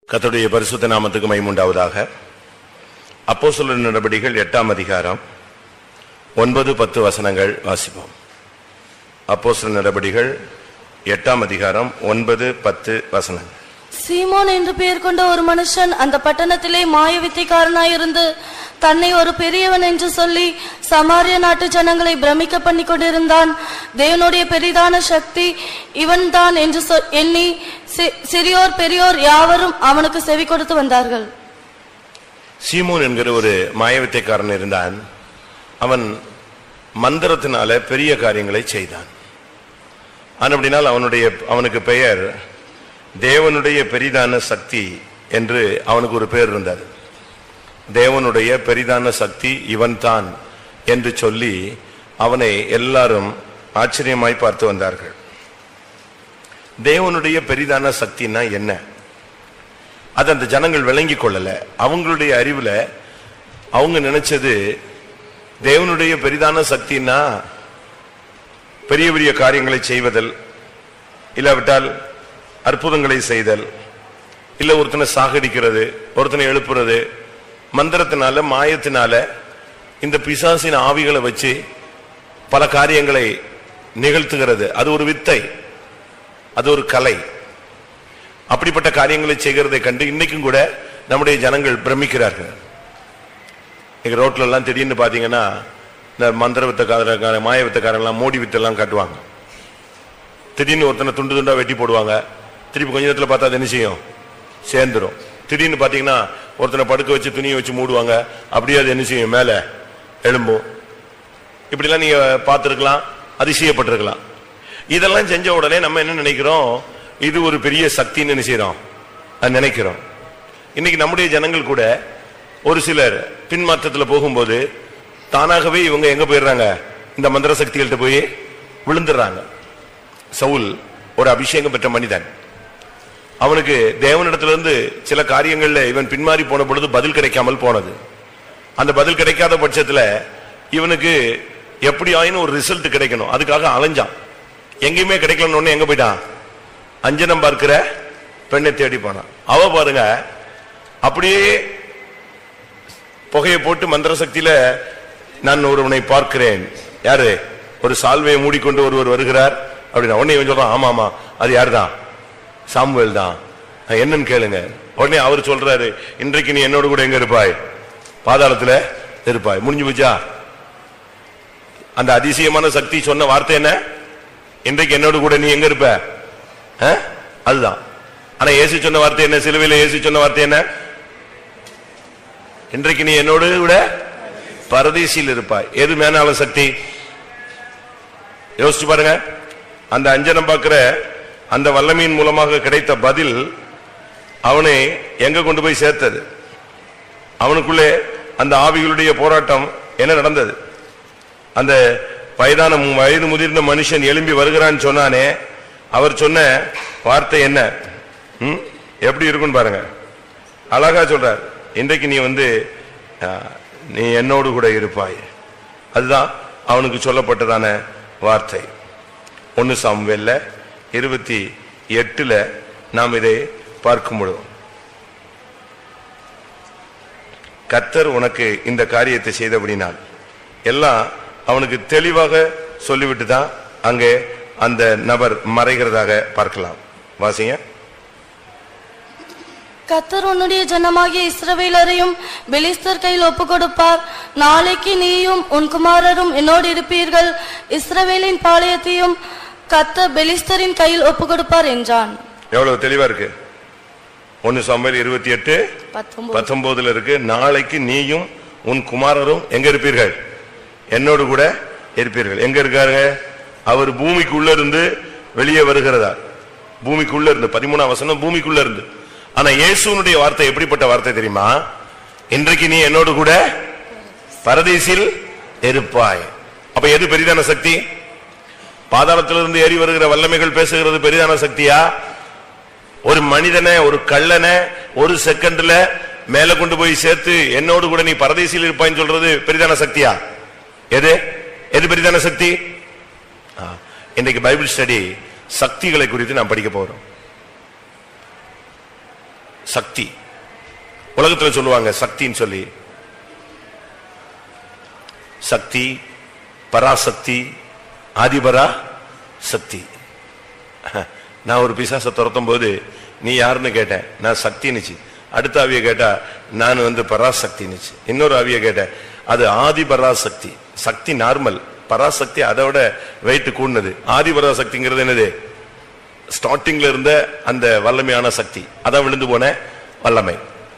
கர்த்தருடைய பரிசுத்த நாமத்துக்கு மைமுண்டாவதாக அப்போஸ்தலர் நடபடிகள் எட்டாம் அதிகாரம் ஒன்பது பத்து வசனங்கள் வாசிப்போம் அப்போஸ்தலர் நடபடிகள் எட்டாம் அதிகாரம் ஒன்பது பத்து வசனங்கள் சீமோன் என்று பெயர் கொண்ட ஒரு மனுஷன் அந்த பட்டணத்திலே மாய வித்தைக்காரனாயிருந்து தன்னை ஒரு பெரியவன் என்று சொல்லி சமாரிய நாட்டு ஜனங்களை பிரமிக்க பண்ணி கொண்டிருந்தான் தேவனுடைய பெரிதான சக்தி இவன்தான் என்று சொ- எண்ணி சி- சிறியோர் பெரியோர் யாவரும் அவனுக்கு செவி கொடுத்து வந்தார்கள் சீமோன் என்கிற ஒரு மாயவித்தைக்காரன் இருந்தான் அவன் மந்திரத்தினால பெரிய காரியங்களை செய்தான் அப்படினால் அவனுடைய அவனுக்கு பெயர் தேவனுடைய பெரிதான சக்தி என்று அவனுக்கு ஒரு பெயர் இருந்தது தேவனுடைய பெரிதான சக்தி இவன்தான் என்று சொல்லி அவனை எல்லாரும் ஆச்சரியமாய் பார்த்து வந்தார்கள் தேவனுடைய பெரிதான சக்தினா என்ன அது அந்த ஜனங்கள் விளங்கிக் கொள்ளல அவங்களுடைய அறிவுல அவங்க நினைச்சது தேவனுடைய பெரிதான சக்தின்னா பெரிய பெரிய காரியங்களை செய்வதல் இல்லாவிட்டால் அற்புதங்களை செய்தல் இல்ல ஒருத்தனை சாகடிக்கிறது ஒருத்தனை எழுப்புறது மந்திரத்தினால மாயத்தினால இந்த பிசாசின் ஆவிகளை வச்சு பல காரியங்களை நிகழ்த்துகிறது அது ஒரு வித்தை அது ஒரு கலை அப்படிப்பட்ட காரியங்களை செய்கிறதை கண்டு இன்னைக்கும் கூட நம்முடைய ஜனங்கள் பிரமிக்கிறார்கள் இங்க ரோட்ல எல்லாம் திடீர்னு பாத்தீங்கன்னா இந்த மந்திர வித்தக்கார மாய வித்தக்காரங்களாம் மோடி வித்தெல்லாம் காட்டுவாங்க திடீர்னு ஒருத்தனை துண்டு துண்டா வெட்டி போடுவாங்க திருப்பி கொஞ்ச நேரத்துல பார்த்தா அது என்ன செய்யும் சேர்ந்துரும் திடீர்னு பாத்தீங்கன்னா ஒருத்தனை படுக்க வச்சு துணியை வச்சு மூடுவாங்க அப்படியே அது என்ன செய்யும் மேல எழும்பும் இப்படிலாம் நீங்க பார்த்திருக்கலாம் அதிசயப்பட்டிருக்கலாம் இதெல்லாம் செஞ்ச உடனே நம்ம என்ன நினைக்கிறோம் இது ஒரு பெரிய சக்தின்னு என்ன செய்றோம் அது நினைக்கிறோம் இன்னைக்கு நம்முடைய ஜனங்கள் கூட ஒரு சிலர் பின்மாற்றத்துல போகும்போது தானாகவே இவங்க எங்க போயிடுறாங்க இந்த மந்திர சக்திகள்கிட்ட போய் விழுந்துடுறாங்க சவுல் ஒரு அபிஷேகம் பெற்ற மனிதன் அவனுக்கு தேவனிடத்திலிருந்து சில காரியங்கள்ல இவன் பின்மாறி போன பொழுது பதில் கிடைக்காமல் போனது அந்த பதில் கிடைக்காத பட்சத்துல இவனுக்கு எப்படி ஆயினும் ஒரு ரிசல்ட் கிடைக்கணும் அதுக்காக அலைஞ்சான் எங்கேயுமே கிடைக்கலன்னு உடனே எங்க போயிட்டான் அஞ்சனம் பார்க்கிற பெண்ணை தேடி போனான் அவ பாருங்க அப்படியே புகையை போட்டு மந்திர சக்தியில நான் ஒருவனை பார்க்கிறேன் யாரு ஒரு சால்வையை மூடிக்கொண்டு ஒருவர் வருகிறார் அப்படின்னா உடனே இவன் சொல்றான் ஆமா ஆமா அது யாருதான் சாமுவேல் தான் "அஹ், என்னன்னு கேளுங்க உடனே அவர் சொல்றாரு இன்றைக்கு நீ என்னோட கூட எங்க இருப்பாய் பாதாளத்துல இருப்பாய் முடிஞ்சு போச்சா அந்த அதிசயமான சக்தி சொன்ன வார்த்தை என்ன இன்றைக்கு என்னோட கூட நீ எங்க இருப்ப அஹ்? அதுதான் ஆனா இயேசு சொன்ன வார்த்தை என்ன சிலுவையில இயேசு சொன்ன வார்த்தை என்ன இன்றைக்கு நீ என்னோடு கூட பரதேசியில் இருப்பாய் எது மேலான சக்தி யோசிச்சு பாருங்க அந்த அஞ்சனம் பார்க்கிற அந்த வல்லமையின் மூலமாக கிடைத்த பதில் அவனை எங்க கொண்டு போய் சேர்த்தது அவனுக்குள்ளே அந்த ஆவிகளுடைய போராட்டம் என்ன நடந்தது அந்த வயதான மு- வயது முதிர்ந்த மனுஷன் எழும்பி வருகிறான்னு சொன்னானே அவர் சொன்ன வார்த்தை என்ன ம்? எப்படி இருக்குன்னு பாருங்க அழகா சொல்றார் இன்றைக்கு நீ வந்து ஆ, நீ என்னோடு கூட இருப்பாய் அதுதான் அவனுக்கு சொல்லப்பட்டதான வார்த்தை ஒன்னு சாமுவேல்ல இருபத்தி எட்டுல நாம் இதை பார்க்கும் பொழுது கத்தர் உனக்கு இந்த காரியத்தை செய்தபடினால் எல்லாம் அவனுக்கு தெளிவாக சொல்லிவிட்டு தான் அங்கே அந்த நபர் மறைகிறதாக பார்க்கலாம் வாசிங்க கத்தர் உன்னுடைய ஜனமாகிய இஸ்ரவேலரையும் பெலிஸ்தர் கையில் ஒப்பு கொடுப்பார் நாளைக்கு நீயும் உன் குமாரரும் என்னோடு இருப்பீர்கள் இஸ்ரவேலின் பாளையத்தையும் கத்தர் பெலிஸ்தரின் கையில் ஒப்பு கொடுப்பார் என்றான் எவ்வளவு தெளிவா இருக்கு ஒன்னு சம்பல் இருபத்தி எட்டு பத்தொன்பது பத்தொன்பதுல இருக்கு நாளைக்கு நீயும் உன் குமாரரும் எங்க இருப்பீர்கள் என்னோடு கூட இருப்பீர்கள் எங்க இருக்காருங்க அவர் பூமிக்குள்ள இருந்து வெளியே வருகிறதா பூமிக்குள்ள இருந்து பதிமூணாம் வசனம் பூமிக்குள்ள இருந்து ஆனா இயேசுனுடைய வார்த்தை எப்படிப்பட்ட வார்த்தை தெரியுமா இன்றைக்கு நீ என்னோடு கூட பரதேசில் இருப்பாய் அப்ப எது பெரிதான சக்தி பாதாளத்திலிருந்து ஏறி வருகிற வல்லமைகள் பேசுகிறது பெரிதான சக்தியா ஒரு மனிதனை ஒரு கள்ளனை ஒரு செகண்ட்ல மேல கொண்டு போய் சேர்த்து என்னோடு கூட நீ பரதேசியில் இருப்பாய்ன்னு சொல்றது பெரிதான சக்தியா எது எது பெரிதான சக்தி ஆ, இன்னைக்கு பைபிள் ஸ்டடி சக்திகளை குறித்து நாம் படிக்க போறோம் சக்தி உலகத்துல சொல்லுவாங்க சக்தின்னு சொல்லி சக்தி பராசக்தி ஆதிபரா சக்தி நான் ஒரு பிசாசை துரத்தும் போது நீ யாருன்னு கேட்டேன் நான் சக்தினுச்சு அடுத்த ஆவிய கேட்டா நான் வந்து பராசக்தினுச்சு இன்னொரு ஆவிய கேட்டேன் அது ஆதி பராசக்தி சக்தி நார்மல் பராசக்தி அதை விட வெயிட் கூடுனது ஆதி பராசக்திங்கிறது என்னது ஸ்டார்டிங்ல இருந்த அந்த வல்லமையான சக்தி அதான் விழுந்து போன வல்லமை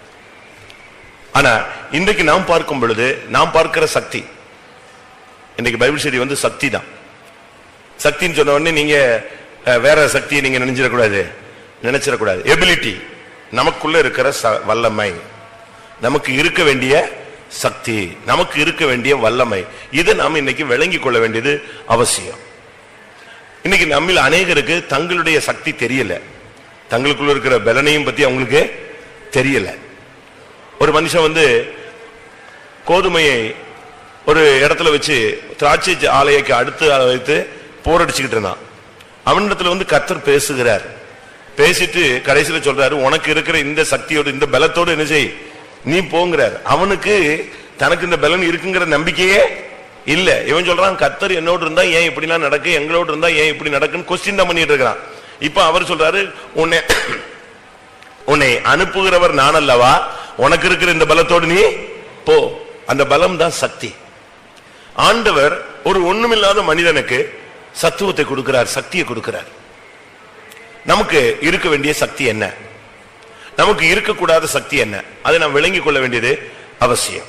ஆனா இன்றைக்கு நாம் பார்க்கும் பொழுது நாம் பார்க்கிற சக்தி இன்னைக்கு பைபிள் ஸ்டடி வந்து சக்தி தான் சக்தின்னு சொன்ன உடனே நீங்க அஹ், வேற சக்தியை நீங்க நினைச்சிடக்கூடாது நினைச்சிடக்கூடாது எபிலிட்டி நமக்குள்ள இருக்கிற ச- வல்லமை நமக்கு இருக்க வேண்டிய சக்தி நமக்கு இருக்க வேண்டிய வல்லமை இதை நாம் இன்னைக்கு விளங்கிக் கொள்ள வேண்டியது அவசியம் இன்னைக்கு நம்மில் அநேகருக்கு தங்களுடைய சக்தி தெரியல தங்களுக்குள்ள இருக்கிற பலனையும் பத்தி அவங்களுக்கு தெரியல ஒரு மனுஷன் வந்து கோதுமையை ஒரு இடத்துல வச்சு திராட்சை ஆலைக்கு அடுத்து வைத்து போரடிச்சுக்கிட்டு இருந்தான் அவனிடத்துல வந்து கர்த்தர் பேசுகிறார் பேசிட்டு கடைசியில சொல்றாரு உனக்கு இருக்கிற இந்த சக்தியோட இந்த பலத்தோடு என்ன செய் நீ போங்கிறார் அவனுக்கு தனக்கு இந்த பலன் இருக்குங்கிற நம்பிக்கையே இல்ல இவன் சொல்றான் கர்த்தர் என்னோடு இருந்தா ஏன் இப்படிலாம் நடக்கு எங்களோடு இருந்தா ஏன் இப்படி நடக்குன்னு கொஸ்டின் தான் பண்ணிட்டு இருக்கிறான் இப்ப அவர் சொல்றாரு உன்னை உன்னை அனுப்புகிறவர் நான் அல்லவா உனக்கு இருக்கிற இந்த பலத்தோடு நீ போ அந்த பலம் தான் சக்தி ஆண்டவர் ஒரு ஒண்ணுமில்லாத மனிதனுக்கு சத்துவத்தை கொடுக்கிறார் சக்தியை கொடுக்கிறார் நமக்கு இருக்க வேண்டிய சக்தி என்ன நமக்கு இருக்கக்கூடாத சக்தி என்ன அதை நாம் விளங்கிக் கொள்ள வேண்டியது அவசியம்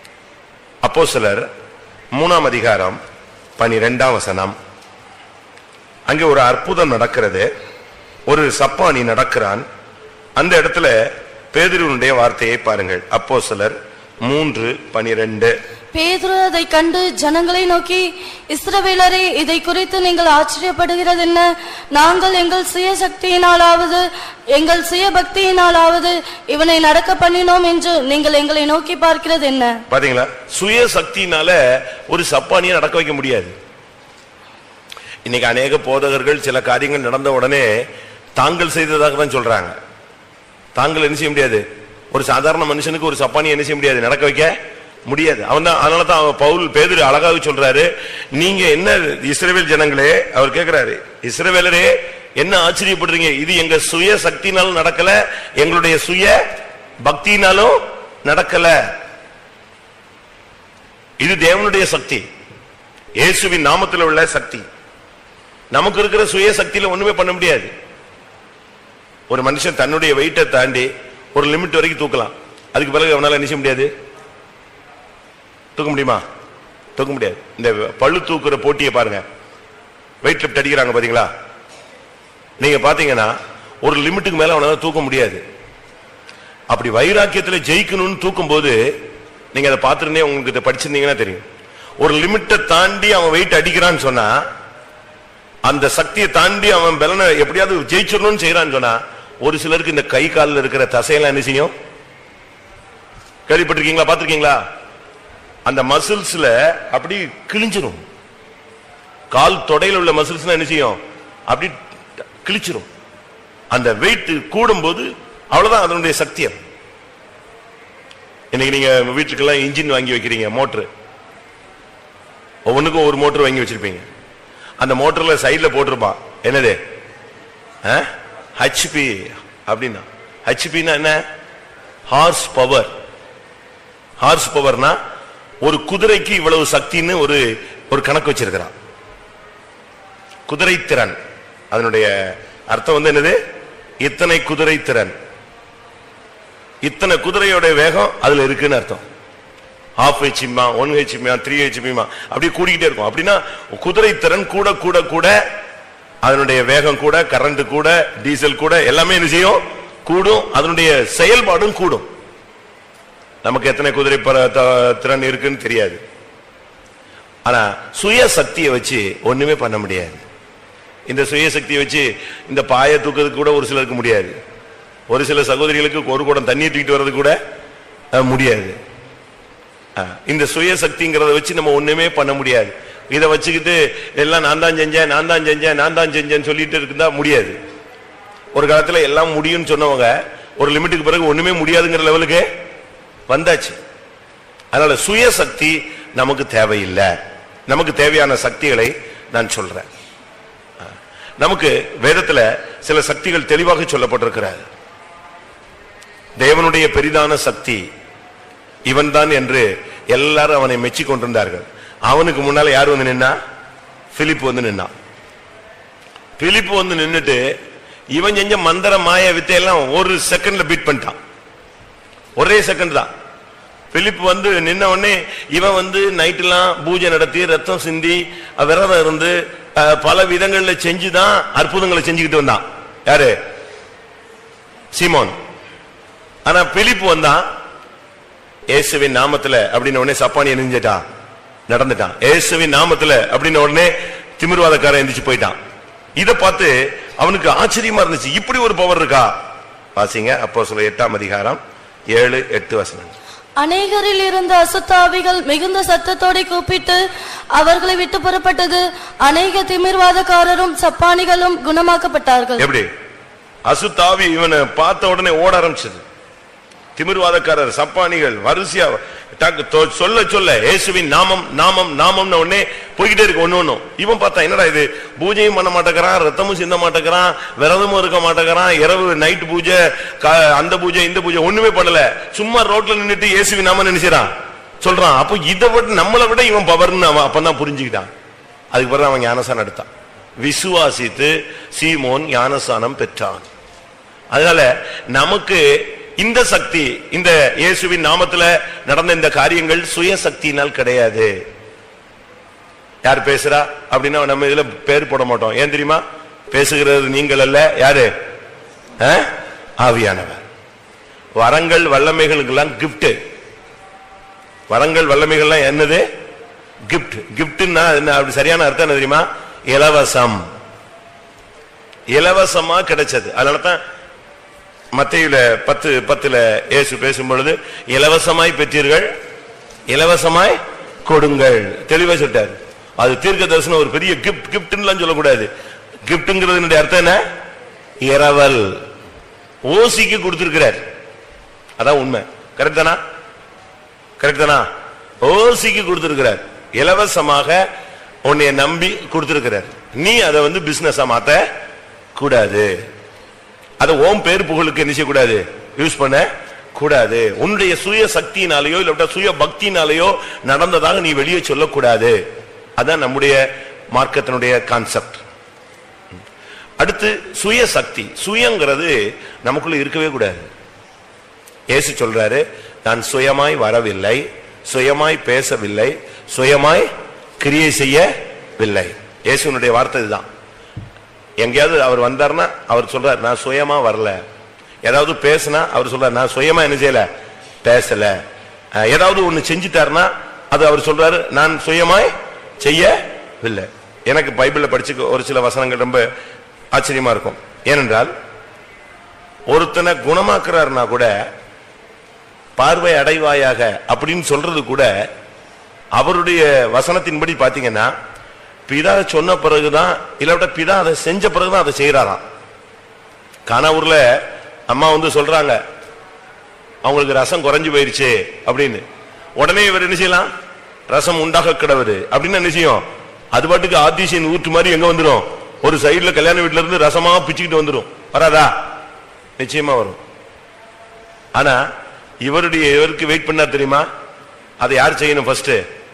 அப்போ சிலர் மூணாம் அதிகாரம் பனிரெண்டாம் வசனம் அங்கே ஒரு அற்புதம் நடக்கிறது ஒரு சப்பானி நடக்கிறான் அந்த இடத்துல பேதுருவனுடைய வார்த்தையை பாருங்கள் அப்போ சிலர் மூன்று பனிரெண்டு பேதுரு அதை கண்டு ஜனங்களை நோக்கி இஸ்ரவேலரே இதை குறித்து நீங்கள் ஆச்சரியப்படுகிறது என்ன நாங்கள் எங்கள் சுய சக்தியினாலாவது எங்கள் சுய பக்தியினாலாவது இவனை நடக்க பண்ணினோம் என்று நீங்கள் எங்களை நோக்கி பார்க்கிறது என்ன பாத்தீங்களா சுய சக்தியினால ஒரு சப்பானியை நடக்க வைக்க முடியாது இன்னைக்கு அநேக போதகர்கள் சில காரியங்கள் நடந்த உடனே தாங்கள் செய்ததாக தான் சொல்றாங்க தாங்கள் என்ன செய்ய முடியாது ஒரு சாதாரண மனுஷனுக்கு ஒரு சப்பானியை என்ன செய்ய முடியாது நடக்க வைக்க முடியாது அவன் தான் அதனால தான் அவன் பவுல் பேதுரு அழகாக சொல்றாரு நீங்க என்ன இஸ்ரவேல் ஜனங்களே அவர் கேக்குறாரு இஸ்ரவேலரே என்ன ஆச்சரியப்படுறீங்க இது எங்க சுய சக்தினாலும் நடக்கல எங்களுடைய சுய பக்தினாலும் நடக்கல இது தேவனுடைய சக்தி இயேசுவின் நாமத்தில் உள்ள சக்தி நமக்கு இருக்கிற சுய சக்தியில ஒண்ணுமே பண்ண முடியாது ஒரு மனுஷன் தன்னுடைய வெயிட்டை தாண்டி ஒரு லிமிட் வரைக்கும் தூக்கலாம் அதுக்கு பிறகு அவனால என்ன செய்ய முடியாது தூக்க முடியுமா தூக்க முடியாது இந்த பழு தூக்குற போட்டியை பாருங்க வெயிட் லிஃப்ட் அடிக்கிறாங்க பாத்தீங்களா நீங்க பாத்தீங்கன்னா ஒரு லிமிட்டுக்கு மேல அவனால தூக்க முடியாது அப்படி வைராக்கியத்துல ஜெயிக்கணும்னு தூக்கும் போது நீங்க அதை பார்த்திருந்தே உங்களுக்கு இதை படிச்சிருந்தீங்கன்னா தெரியும் ஒரு லிமிட்டை தாண்டி அவன் வெயிட் அடிக்கிறான்னு சொன்னா அந்த சக்தியை தாண்டி அவன் பலனை எப்படியாவது ஜெயிச்சிடணும்னு செய்யறான்னு சொன்னா ஒரு சிலருக்கு இந்த கை காலில் இருக்கிற தசையெல்லாம் என்ன செய்யும் கேள்விப்பட்டிருக்கீங்களா பார்த்திருக்கீங்களா அந்த மசில்ஸ்ல அப்படி கிழிஞ்சிரும் கால் தொடையில உள்ள மசில்ஸ் என்ன செய்யும் அப்படி கிழிச்சிரும் அந்த வெயிட் கூடும்போது அவ்வளவுதான் அதனுடைய சக்தியம் இன்னைக்கு நீங்க வீட்டுக்கெல்லாம் இன்ஜின் வாங்கி வைக்கிறீங்க மோட்டர் ஒவ்வொன்றுக்கும் ஒரு மோட்டர் வாங்கி வச்சிருப்பீங்க அந்த மோட்டர்ல சைடுல போட்டிருப்பான் என்னது ஹெச்பி அப்படின்னா ஹெச்பின்னா என்ன ஹார்ஸ் பவர் ஹார்ஸ் பவர்னா ஒரு குதிரைக்கு இவ்வளவு சக்தின்னு ஒரு ஒரு கணக்கு வச்சிருக்கிறான் குதிரை திறன் அதனுடைய அர்த்தம் வந்து என்னது இத்தனை குதிரை திறன் இத்தனை குதிரையோட வேகம் அதுல இருக்குன்னு அர்த்தம் ஹாஃப் ஹெச்பிமா ஒன் ஹெச்பிமா த்ரீ ஹெச்பிமா அப்படியே கூடிக்கிட்டே இருக்கும் அப்படின்னா குதிரை திறன் கூட கூட கூட அதனுடைய வேகம் கூட கரண்ட் கூட டீசல் கூட எல்லாமே என்ன செய்யும் கூடும் அதனுடைய செயல்பாடும் கூடும் நமக்கு எத்தனை குதிரை பர- த- திறன் இருக்குன்னு தெரியாது ஆனா சுய சக்தியை வச்சு ஒண்ணுமே பண்ண முடியாது இந்த சுய சக்தியை வச்சு இந்த பாயை தூக்கிறதுக்கு கூட ஒரு சிலருக்கு முடியாது ஒரு சில சகோதரிகளுக்கு ஒரு குடம் தண்ணி தூக்கிட்டு வர்றது கூட அஹ், முடியாது அஹ், இந்த சுய சக்திங்கிறத வச்சு நம்ம ஒண்ணுமே பண்ண முடியாது இதை வச்சுக்கிட்டு எல்லாம் நான் தான் செஞ்சேன் நான் தான் செஞ்சேன் நான் தான் செஞ்சேன்னு சொல்லிட்டு இருந்தா முடியாது ஒரு காலத்துல எல்லாம் முடியும்னு சொன்னவங்க ஒரு லிமிட்டுக்கு பிறகு ஒண்ணுமே முடியாதுங்கிற லெவலுக்கு வந்தாச்சு அதனால சுயசக்தி நமக்கு தேவையில்லை நமக்கு தேவையான சக்திகளை நான் சொல்றேன் நமக்கு வேதத்துல சில சக்திகள் தெளிவாக சொல்லப்பட்டிருக்கிறது தேவனுடைய பெரிதான சக்தி இவன்தான் என்று எல்லாரும் அவனை மெச்சி கொண்டிருந்தார்கள் அவனுக்கு முன்னால யார் வந்து நின்னா பிலிப் வந்து நின்னான் பிலிப் வந்து நின்னுட்டு இவன் செஞ்ச மந்திர மாய வித்தையெல்லாம் ஒரு செகண்ட்ல பீட் பண்ணிட்டான் ஒரே செகண்ட் தான் பிலிப் வந்து நின்ன உடனே இவன் வந்து நைட்டுலாம் பூஜை நடத்தி ரத்தம் சிந்தி அஹ், விரதம் இருந்து அஹ், பல விதங்கள்ல செஞ்சுதான் அற்புதங்களை செஞ்சுக்கிட்டு வந்தான் யாரு சீமோன் ஆனா பிலிப் வந்தான் இயேசுவின் நாமத்துல அப்படின்னு உடனே சப்பானி எரிஞ்சிட்டான் நடந்துட்டான் இயேசுவின் நாமத்துல அப்படின்னு உடனே திமிர்வாதக்காரன் எந்திரிச்சு போயிட்டான் இத பார்த்து அவனுக்கு ஆச்சரியமா இருந்துச்சு இப்படி ஒரு பவர் இருக்கா வாசிங்க அப்போ சொல்ல எட்டாம் அதிகாரம் ஏழு எட்டு வசனம் அநேகரில் இருந்த அசுத்தாவிகள் மிகுந்த சத்தத்தோടെ கூப்பிட்டு அவர்களை விட்டு புறப்பட்டது அநேக திமிர்வாதக்காரரும் சப்பானிகளும் குணமாக்கப்பட்டார்கள் எப்படி அசுத்தாவி இவனை பார்த்த உடனே ஓட ஆரம்பிச்சது திமிர்வாதக்காரர் சப்பானிகள் வரிசையா டக்கு தொ- சொல்ல சொல்ல இயேசுவின் நாமம் நாமம் நாமம்னு உடனே போய்கிட்டே இருக்கு ஒண்ணு ஒண்ணும் இவன் பார்த்தா என்னடா இது பூஜையும் பண்ண மாட்டேங்கிறான் ரத்தமும் சிந்த மாட்டேங்கிறான் விரதமும் இருக்க மாட்டேங்கிறான் இரவு நைட் பூஜை கா- அந்த பூஜை இந்த பூஜை ஒண்ணுமே பண்ணல சும்மா ரோட்ல நின்னுட்டு இயேசுவின் நாமம் நினைச்சான் சொல்றான் அப்போ இதை விட நம்மளை விட இவன் பவர்னு அவன் அப்பதான் புரிஞ்சுக்கிட்டான் அதுக்கு பிறகு அவன் ஞானசானம் எடுத்தான் விசுவாசித்து சீமோன் ஞானசானம் பெற்றான் அதனால நமக்கு இந்த சக்தி இந்த இயேசுவின் நாமத்துல நடந்த இந்த காரியங்கள் சுய சக்தியினால் கிடையாது யார் பேசுறா அப்படின்னா நம்ம இதுல பேர் போட மாட்டோம் ஏன் தெரியுமா பேசுகிறது நீங்கள் அல்ல யாரு ஆ? ஆவியானவர் வரங்கள் வல்லமைகளுக்கெல்லாம் கிஃப்ட் வரங்கள் வல்லமைகள்லாம் என்னது கிஃப்ட் கிஃப்ட்னா என்ன அப்படி சரியான அர்த்தம் என்ன தெரியுமா இலவசம் இலவசமா கிடைச்சது அதனாலதான் மத்தையில பத்து பத்துல இயேசு பேசும் பொழுது இலவசமாய் பெற்றீர்கள் இலவசமாய் கொடுங்கள் தெளிவா சொல்லிட்டார் அது தீர்க்க தரிசனம் ஒரு பெரிய கிஃப்ட் கிஃப்ட்லாம் சொல்லக்கூடாது கிஃப்ட்ங்கிறது அர்த்தம் என்ன இரவல் ஓசிக்கு கொடுத்திருக்கிறார் அதான் உண்மை கரெக்ட் தானா கரெக்ட் தானா ஓசிக்கு கொடுத்திருக்கிறார் இலவசமாக உன்னைய நம்பி கொடுத்திருக்கிறார் நீ அதை வந்து பிசினஸா மாத்த கூடாது அதை ஓம் பேர் புகழுக்கு என்ன செய்யக்கூடாது யூஸ் பண்ண கூடாது உன்னுடைய சுய சக்தியினாலேயோ இல்ல சுய பக்தியினாலேயோ நடந்ததாக நீ வெளியே சொல்லக்கூடாது அதான் நம்முடைய மார்க்கத்தினுடைய கான்செப்ட் அடுத்து சுய சக்தி சுயங்கிறது நமக்குள்ள இருக்கவே கூடாது இயேசு சொல்றாரு நான் சுயமாய் வரவில்லை சுயமாய் பேசவில்லை சுயமாய் கிரியை செய்யவில்லை இயேசுனுடைய வார்த்தை இதுதான் எங்கேயாவது அவர் வந்தார்னா அவர் சொல்றார் நான் சுயமா வரல ஏதாவது பேசினா அவர் சொல்றார் நான் சுயமா என்ன செய்யல பேசல அஹ், ஏதாவது ஒண்ணு செஞ்சுட்டாருன்னா அது அவர் சொல்றாரு நான் சுயமாய் செய்யவில்லை எனக்கு பைபிள்ல படிச்சு ஒரு சில வசனங்கள் ரொம்ப ஆச்சரியமா இருக்கும் ஏனென்றால் ஒருத்தனை குணமாக்குறாருன்னா கூட பார்வை அடைவாயாக அப்படின்னு சொல்றது கூட அவருடைய வசனத்தின்படி பாத்தீங்கன்னா பிதா சொன்ன பிறகுதான் இல்லாவிட்ட பிதா அதை செஞ்ச பிறகுதான் அதை செய்யறாராம் கானாவூர்ல அம்மா வந்து சொல்றாங்க அவங்களுக்கு ரசம் குறைஞ்சு போயிருச்சு அப்படின்னு உடனே இவர் என்ன செய்யலாம் ரசம் உண்டாக கிடவுது அப்படின்னு என்ன செய்யும் அது பாட்டுக்கு ஆதிசியன் ஊற்று மாதிரி எங்க வந்துரும் ஒரு சைடுல கல்யாண வீட்டுல இருந்து ரசமா பிச்சுக்கிட்டு வந்துரும் வராதா நிச்சயமா வரும் ஆனா இவருடைய இவருக்கு வெயிட் பண்ணா தெரியுமா அதை யார் செய்யணும் ஃபர்ஸ்ட்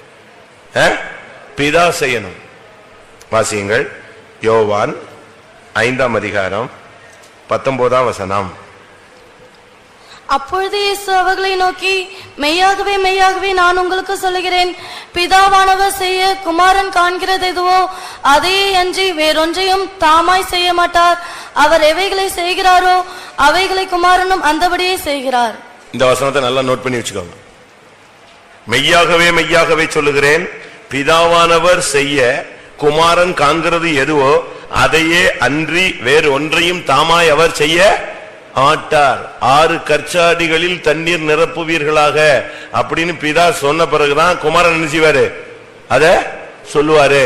பிதா செய்யணும் வாசியுங்கள் யோவான் ஐந்தாம் அதிகாரம் பத்தொன்பதாம் வசனம் அப்பொழுது இயேசு அவர்களை நோக்கி மெய்யாகவே மெய்யாகவே நான் உங்களுக்கு சொல்லுகிறேன் பிதாவானவர் செய்ய குமாரன் காண்கிறது எதுவோ அதையே அன்றி வேறொன்றையும் தாமாய் செய்ய மாட்டார் அவர் எவைகளை செய்கிறாரோ அவைகளை குமாரனும் அந்தபடியே செய்கிறார் இந்த வசனத்தை நல்லா நோட் பண்ணி வச்சுக்கோங்க மெய்யாகவே மெய்யாகவே சொல்லுகிறேன் பிதாவானவர் செய்ய குமாரன் காண்கிறது எதுவோ அதையே அன்றி வேறு ஒன்றையும் தாமாய் அவர் செய்ய ஆட்டார் ஆறு கற்சாடிகளில் தண்ணீர் நிரப்புவீர்களாக அப்படின்னு பிதா சொன்ன பிறகுதான் குமாரன் என்ன செய்வாரு அத சொல்லுவாரு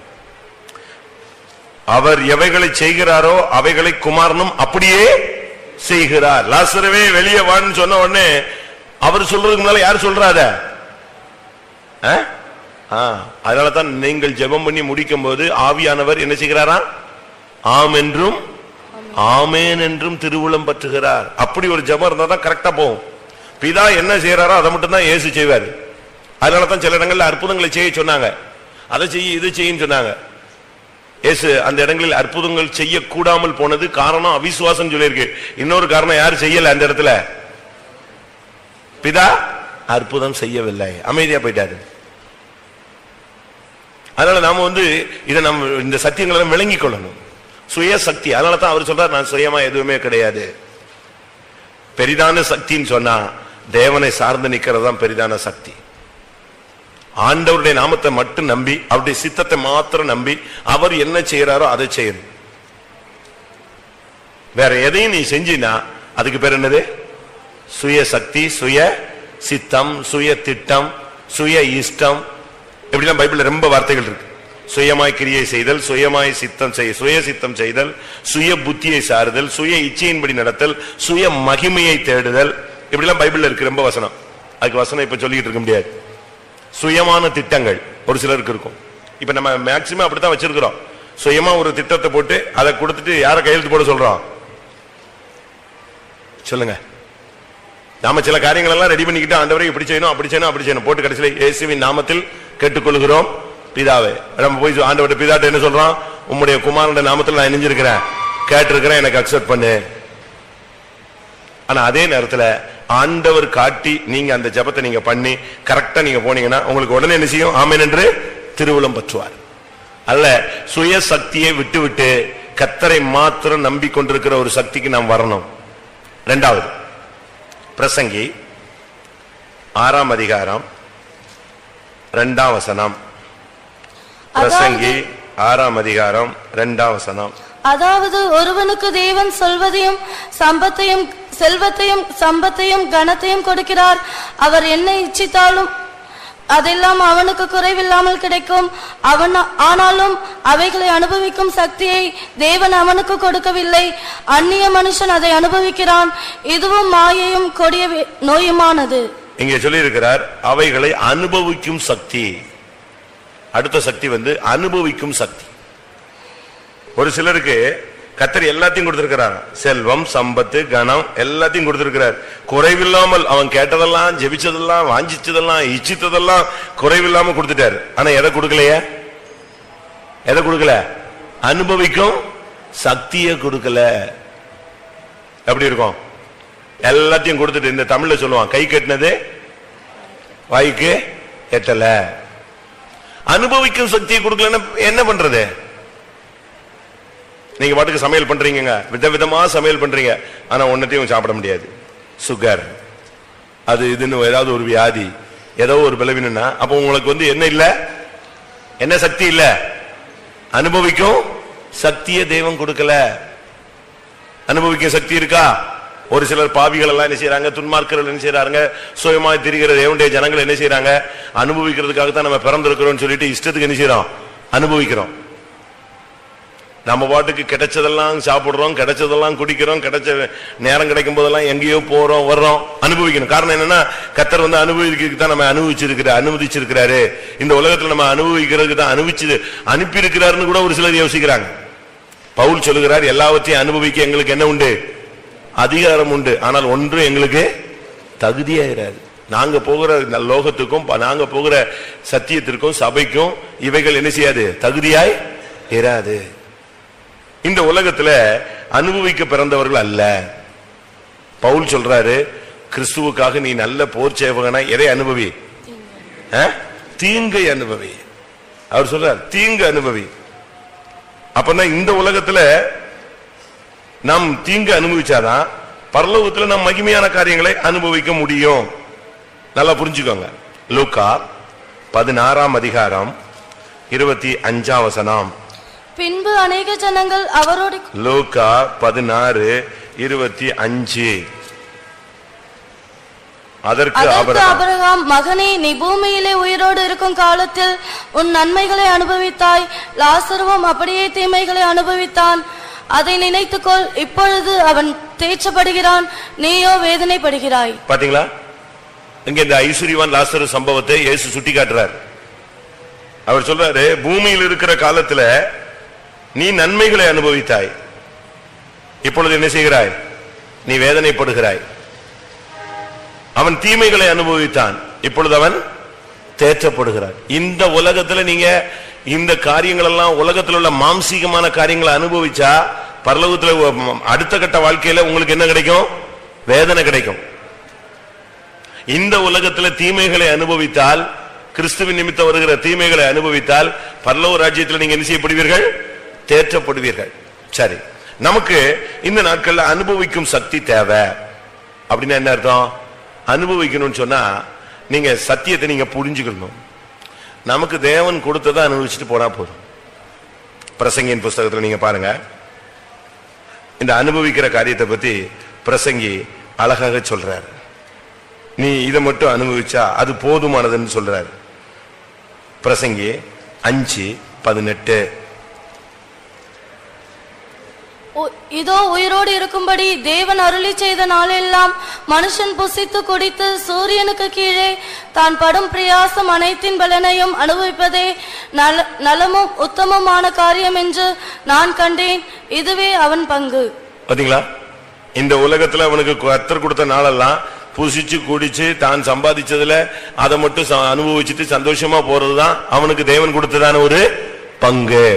அவர் எவைகளை செய்கிறாரோ அவைகளை குமாரனும் அப்படியே செய்கிறார் லாசரவே வெளியே வான்னு சொன்ன உடனே அவர் சொல்றதுக்கு முன்னால யார் சொல்றாத அதனால தான் நீங்கள் ஜெபம் பண்ணி முடிக்கும் போது ஆவியானவர் என்ன செய்கிறாரா ஆம் என்றும் ஆமேன் என்றும் திருவுளம் பற்றுகிறார் அப்படி ஒரு ஜெபம் இருந்தா தான் கரெக்டா போகும் பிதா என்ன செய்யறாரோ அதை மட்டும் தான் இயேசு செய்வார் அதனால தான் சில இடங்கள்ல அற்புதங்களை செய்ய சொன்னாங்க அதை செய்ய இது செய்யும் சொன்னாங்க இயேசு அந்த இடங்களில் அற்புதங்கள் செய்யக்கூடாமல் போனது காரணம் அவிசுவாசம் சொல்லியிருக்கு இன்னொரு காரணம் யார் செய்யல அந்த இடத்துல பிதா அற்புதம் செய்யவில்லை அமைதியா போயிட்டாரு அதனால நாம வந்து இதை நம்ம இந்த சத்தியங்களை எல்லாம் விளங்கிக் கொள்ளணும் சுய சக்தி அதனால தான் அவர் சொல்றார் நான் சுயமா எதுவுமே கிடையாது பெரிதான சக்தின்னு சொன்னா தேவனை சார்ந்து நிக்கிறது தான் பெரிதான சக்தி ஆண்டவருடைய நாமத்தை மட்டும் நம்பி அவருடைய சித்தத்தை மாத்திரம் நம்பி அவர் என்ன செய்யறாரோ அதை செய்யணும் வேற எதையும் நீ செஞ்சினா அதுக்கு பேர் என்னது சுய சக்தி சுய சித்தம் சுய திட்டம் சுய இஷ்டம் இப்படிலாம் பைபிள்ல ரொம்ப வார்த்தைகள் இருக்கு சுயமாய் கிரியை செய்தல் சுயமாய் சித்தம் செய் சுய சித்தம் செய்தல் சுய புத்தியை சாருதல் சுய இச்சையின்படி நடத்தல் சுய மகிமையை தேடுதல் இப்படிலாம் பைபிள்ல இருக்கு ரொம்ப வசனம் அதுக்கு வசனம் இப்ப சொல்லிட்டு இருக்க முடியாது சுயமான திட்டங்கள் ஒரு சிலருக்கு இருக்கும் இப்ப நம்ம மேக்சிமம் அப்படித்தான் வச்சிருக்கிறோம் சுயமா ஒரு திட்டத்தை போட்டு அதை கொடுத்துட்டு யார கையெழுத்து போட சொல்றோம் சொல்லுங்க நாம சில காரியங்கள் எல்லாம் ரெடி பண்ணிக்கிட்டு ஆண்டவரை இப்படி செய்யணும் அப்படி செய்யணும் அப்படி செய்யணும் போட்டு கடைசியில இயேசுவின் நாமத்தில் கேட்டுக்கொள்கிறோம் பிதாவே நம்ம போய் ஆண்டவர்ட்ட பிதாட்ட என்ன சொல்றோம் உம்முடைய குமாரனுடைய நாமத்தில் நான் இணைஞ்சிருக்கிறேன் கேட்டிருக்கிறேன் எனக்கு அக்செப்ட் பண்ணு ஆனா அதே நேரத்துல ஆண்டவர் காட்டி நீங்க அந்த ஜெபத்தை நீங்க பண்ணி கரெக்டா நீங்க போனீங்கன்னா உங்களுக்கு உடனே என்ன செய்யும் ஆமென் என்று திருவுளம் பற்றுவார் அல்ல சுய சக்தியை விட்டு விட்டு கத்தரை மாத்திரம் நம்பிக்கொண்டிருக்கிற ஒரு சக்திக்கு நாம் வரணும் ரெண்டாவது பிரசங்கி ஆறாம் அதிகாரம் ரெண்டாம் வசனம் பிரசங்கி ஆறாம் அதிகாரம் ரெண்டாம் வசனம் அதாவது ஒருவனுக்கு தேவன் சொல்வதையும் சம்பத்தையும் செல்வத்தையும் சம்பத்தையும் கனத்தையும் கொடுக்கிறார் அவர் என்ன இச்சித்தாலும் அதெல்லாம் அவனுக்கு குறைவில்லாமல் கிடைக்கும் அவன் ஆனாலும் அவைகளை அனுபவிக்கும் சக்தியை தேவன் அவனுக்கு கொடுக்கவில்லை அந்நிய மனுஷன் அதை அனுபவிக்கிறான் இதுவும் மாயையும் கொடிய வே- நோயுமானது இங்கே சொல்லியிருக்கிறார் அவைகளை அனுபவிக்கும் சக்தி அடுத்த சக்தி வந்து அனுபவிக்கும் சக்தி ஒரு சிலருக்கு கத்தர் எல்லாத்தையும் கொடுத்திருக்கிறார் செல்வம் சம்பத்து கனம் எல்லாத்தையும் கொடுத்திருக்கிறார் குறைவில்லாமல் அவன் கேட்டதெல்லாம் ஜெபிச்சதெல்லாம் வாஞ்சிச்சதெல்லாம் இச்சித்ததெல்லாம் குறைவில்லாம கொடுத்துட்டாரு ஆனா எதை கொடுக்கலையே எதை கொடுக்கல அனுபவிக்கும் சக்தியை கொடுக்கல எப்படி இருக்கும் எல்லாத்தையும் கொடுத்துட்டு இந்த தமிழ்ல சொல்லுவான் கை கட்டினது வாய்க்கு எட்டல அனுபவிக்கும் சக்தியை கொடுக்கலன்னா என்ன பண்றது நீங்க பாட்டுக்கு சமையல் பண்றீங்க விதவிதமா சமையல் பண்றீங்க ஆனா ஒன்னத்தையும் சாப்பிட முடியாது சுகர் அது இதுன்னு ஏதாவது ஒரு வியாதி ஏதோ ஒரு பலவீனம்னா அப்ப உங்களுக்கு வந்து என்ன இல்ல என்ன சக்தி இல்ல அனுபவிக்கும் சக்தியை தெய்வம் கொடுக்கல அனுபவிக்க சக்தி இருக்கா ஒரு சிலர் பாவிகள் எல்லாம் என்ன செய்யறாங்க துன்மார்க்கர்கள் என்ன செய்யறாங்க சுயமாய் திரிகிற தேவனுடைய ஜனங்கள் என்ன செய்யறாங்க அனுபவிக்கிறதுக்காக தான் நம்ம பிறந்திருக்கிறோம்னு சொல்லிட்டு இஷ்டத்துக்கு என்ன செய்யறோம் அனுபவிக்கிறோம் நம்ம பாட்டுக்கு கிடைச்சதெல்லாம் சாப்பிடுறோம் கிடைச்சதெல்லாம் குடிக்கிறோம் கிடைச்ச நேரம் கிடைக்கும் போதெல்லாம் எங்கேயோ போறோம் வர்றோம் அனுபவிக்கணும் காரணம் என்னன்னா கத்தர் வந்து அனுபவிக்கிறதுக்கு தான் நம்ம அனுபவிச்சிருக்கிற அனுமதிச்சிருக்கிறாரு இந்த உலகத்துல நம்ம அனுபவிக்கிறதுக்கு தான் அனுபவிச்சு அனுப்பி இருக்கிறாருன்னு கூட ஒரு சிலர் யோசிக்கிறாங்க பவுல் சொல்லுகிறார் எல்லாவற்றையும் அனுபவிக்க எங்களுக்கு என்ன உண்டு அதிகாரம் உண்டு ஆனால் ஒன்று எங்களுக்கு தகுதியாயிராது நாங்க போகிற இந்த லோகத்துக்கும் ப- நாங்க போகிற சத்தியத்திற்கும் சபைக்கும் இவைகள் என்ன செய்யாது தகுதியாய் இராது இந்த உலகத்துல அனுபவிக்க பிறந்தவர்கள் அல்ல பவுல் சொல்றாரு கிறிஸ்துவுக்காக நீ நல்ல போர் சேவகனா எதை அனுபவி ஆ? தீங்கை அனுபவி அவர் சொல்றார் தீங்கு அனுபவி அப்பனா இந்த உலகத்துல நாம் தீங்கு அனுபவிச்சாதான் பரலோகத்துல நாம் மகிமையான காரியங்களை அனுபவிக்க முடியும் நல்லா புரிஞ்சுக்கோங்க லூக்கா பதினாறாம் அதிகாரம் இருபத்தி அஞ்சாம் வசனம் பின்பு அநேக ஜனங்கள் அவரோடு லூக்கா பதினாறு இருபத்தி அஞ்சு அதற்கு அதற்கு ஆபிரகாம் அபிரகாம் மகனே நீ பூமியிலே உயிரோடு இருக்கும் காலத்தில் உன் நன்மைகளை அனுபவித்தாய் லாசருவும் அப்படியே தீமைகளை அனுபவித்தான் அதை நினைத்துக்கொள் இப்பொழுது அவன் தேற்றப்படுகிறான் நீயோ வேதனைப்படுகிறாய் பாத்தீங்களா இங்க இந்த ஐஸ்வர்யவான் லாசரு சம்பவத்தை இயேசு சுட்டி காட்டுறார் அவர் சொல்றாரு பூமியில் இருக்கிற காலத்துல நீ நன்மைகளை அனுபவித்தாய் இப்பொழுது என்ன செய்கிறாய் நீ வேதனைப்படுகிறாய் அவன் தீமைகளை அனுபவித்தான் இப்பொழுது அவன் தேற்றப்படுகிறான் இந்த உலகத்துல நீங்க இந்த காரியங்கள் எல்லாம் உலகத்துல உள்ள மாம்சீகமான காரியங்களை அனுபவிச்சா பரலோகத்துல உ- அடுத்த கட்ட வாழ்க்கையில உங்களுக்கு என்ன கிடைக்கும் வேதனை கிடைக்கும் இந்த உலகத்துல தீமைகளை அனுபவித்தால் கிறிஸ்துவின் நிமித்தம் வருகிற தீமைகளை அனுபவித்தால் பரலோக ராஜ்யத்தில் நீங்க என்ன செய்யப்படுவீர்கள் தேற்றப்படுவீர்கள் சரி நமக்கு இந்த நாட்கள்ல அனுபவிக்கும் சக்தி தேவை அப்படின்னா என்ன அர்த்தம் அனுபவிக்கணும்னு சொன்னா நீங்க சத்தியத்தை நீங்க புரிஞ்சுக்கணும் நமக்கு தேவன் கொடுத்ததை அனுபவிச்சுட்டு போனா போதும் பிரசங்கியின் புஸ்தகத்துல நீங்க பாருங்க இந்த அனுபவிக்கிற காரியத்தை பத்தி பிரசங்கி அழகாக சொல்றாரு நீ இதை மட்டும் அனுபவிச்சா அது போதுமானதுன்னு சொல்றாரு பிரசங்கி அஞ்சு பதினெட்டு உ- இதோ உயிரோடு இருக்கும்படி தேவன் அருளி செய்த நாளெல்லாம் மனுஷன் புசித்து குடித்து சூரியனுக்கு கீழே தான் படும் பிரயாசம் அனைத்தின் பலனையும் அனுபவிப்பதே நல நலமும் உத்தமமான காரியம் என்று நான் கண்டேன் இதுவே அவன் பங்கு பாத்தீங்களா இந்த உலகத்துல அவனுக்கு கர்த்தர் கொடுத்த நாளெல்லாம் புசிச்சு குடிச்சு தான் சம்பாதிச்சதுல அதை மட்டும் ச- அனுபவிச்சுட்டு சந்தோஷமா போறதுதான் அவனுக்கு தேவன் கொடுத்ததான ஒரு பங்கு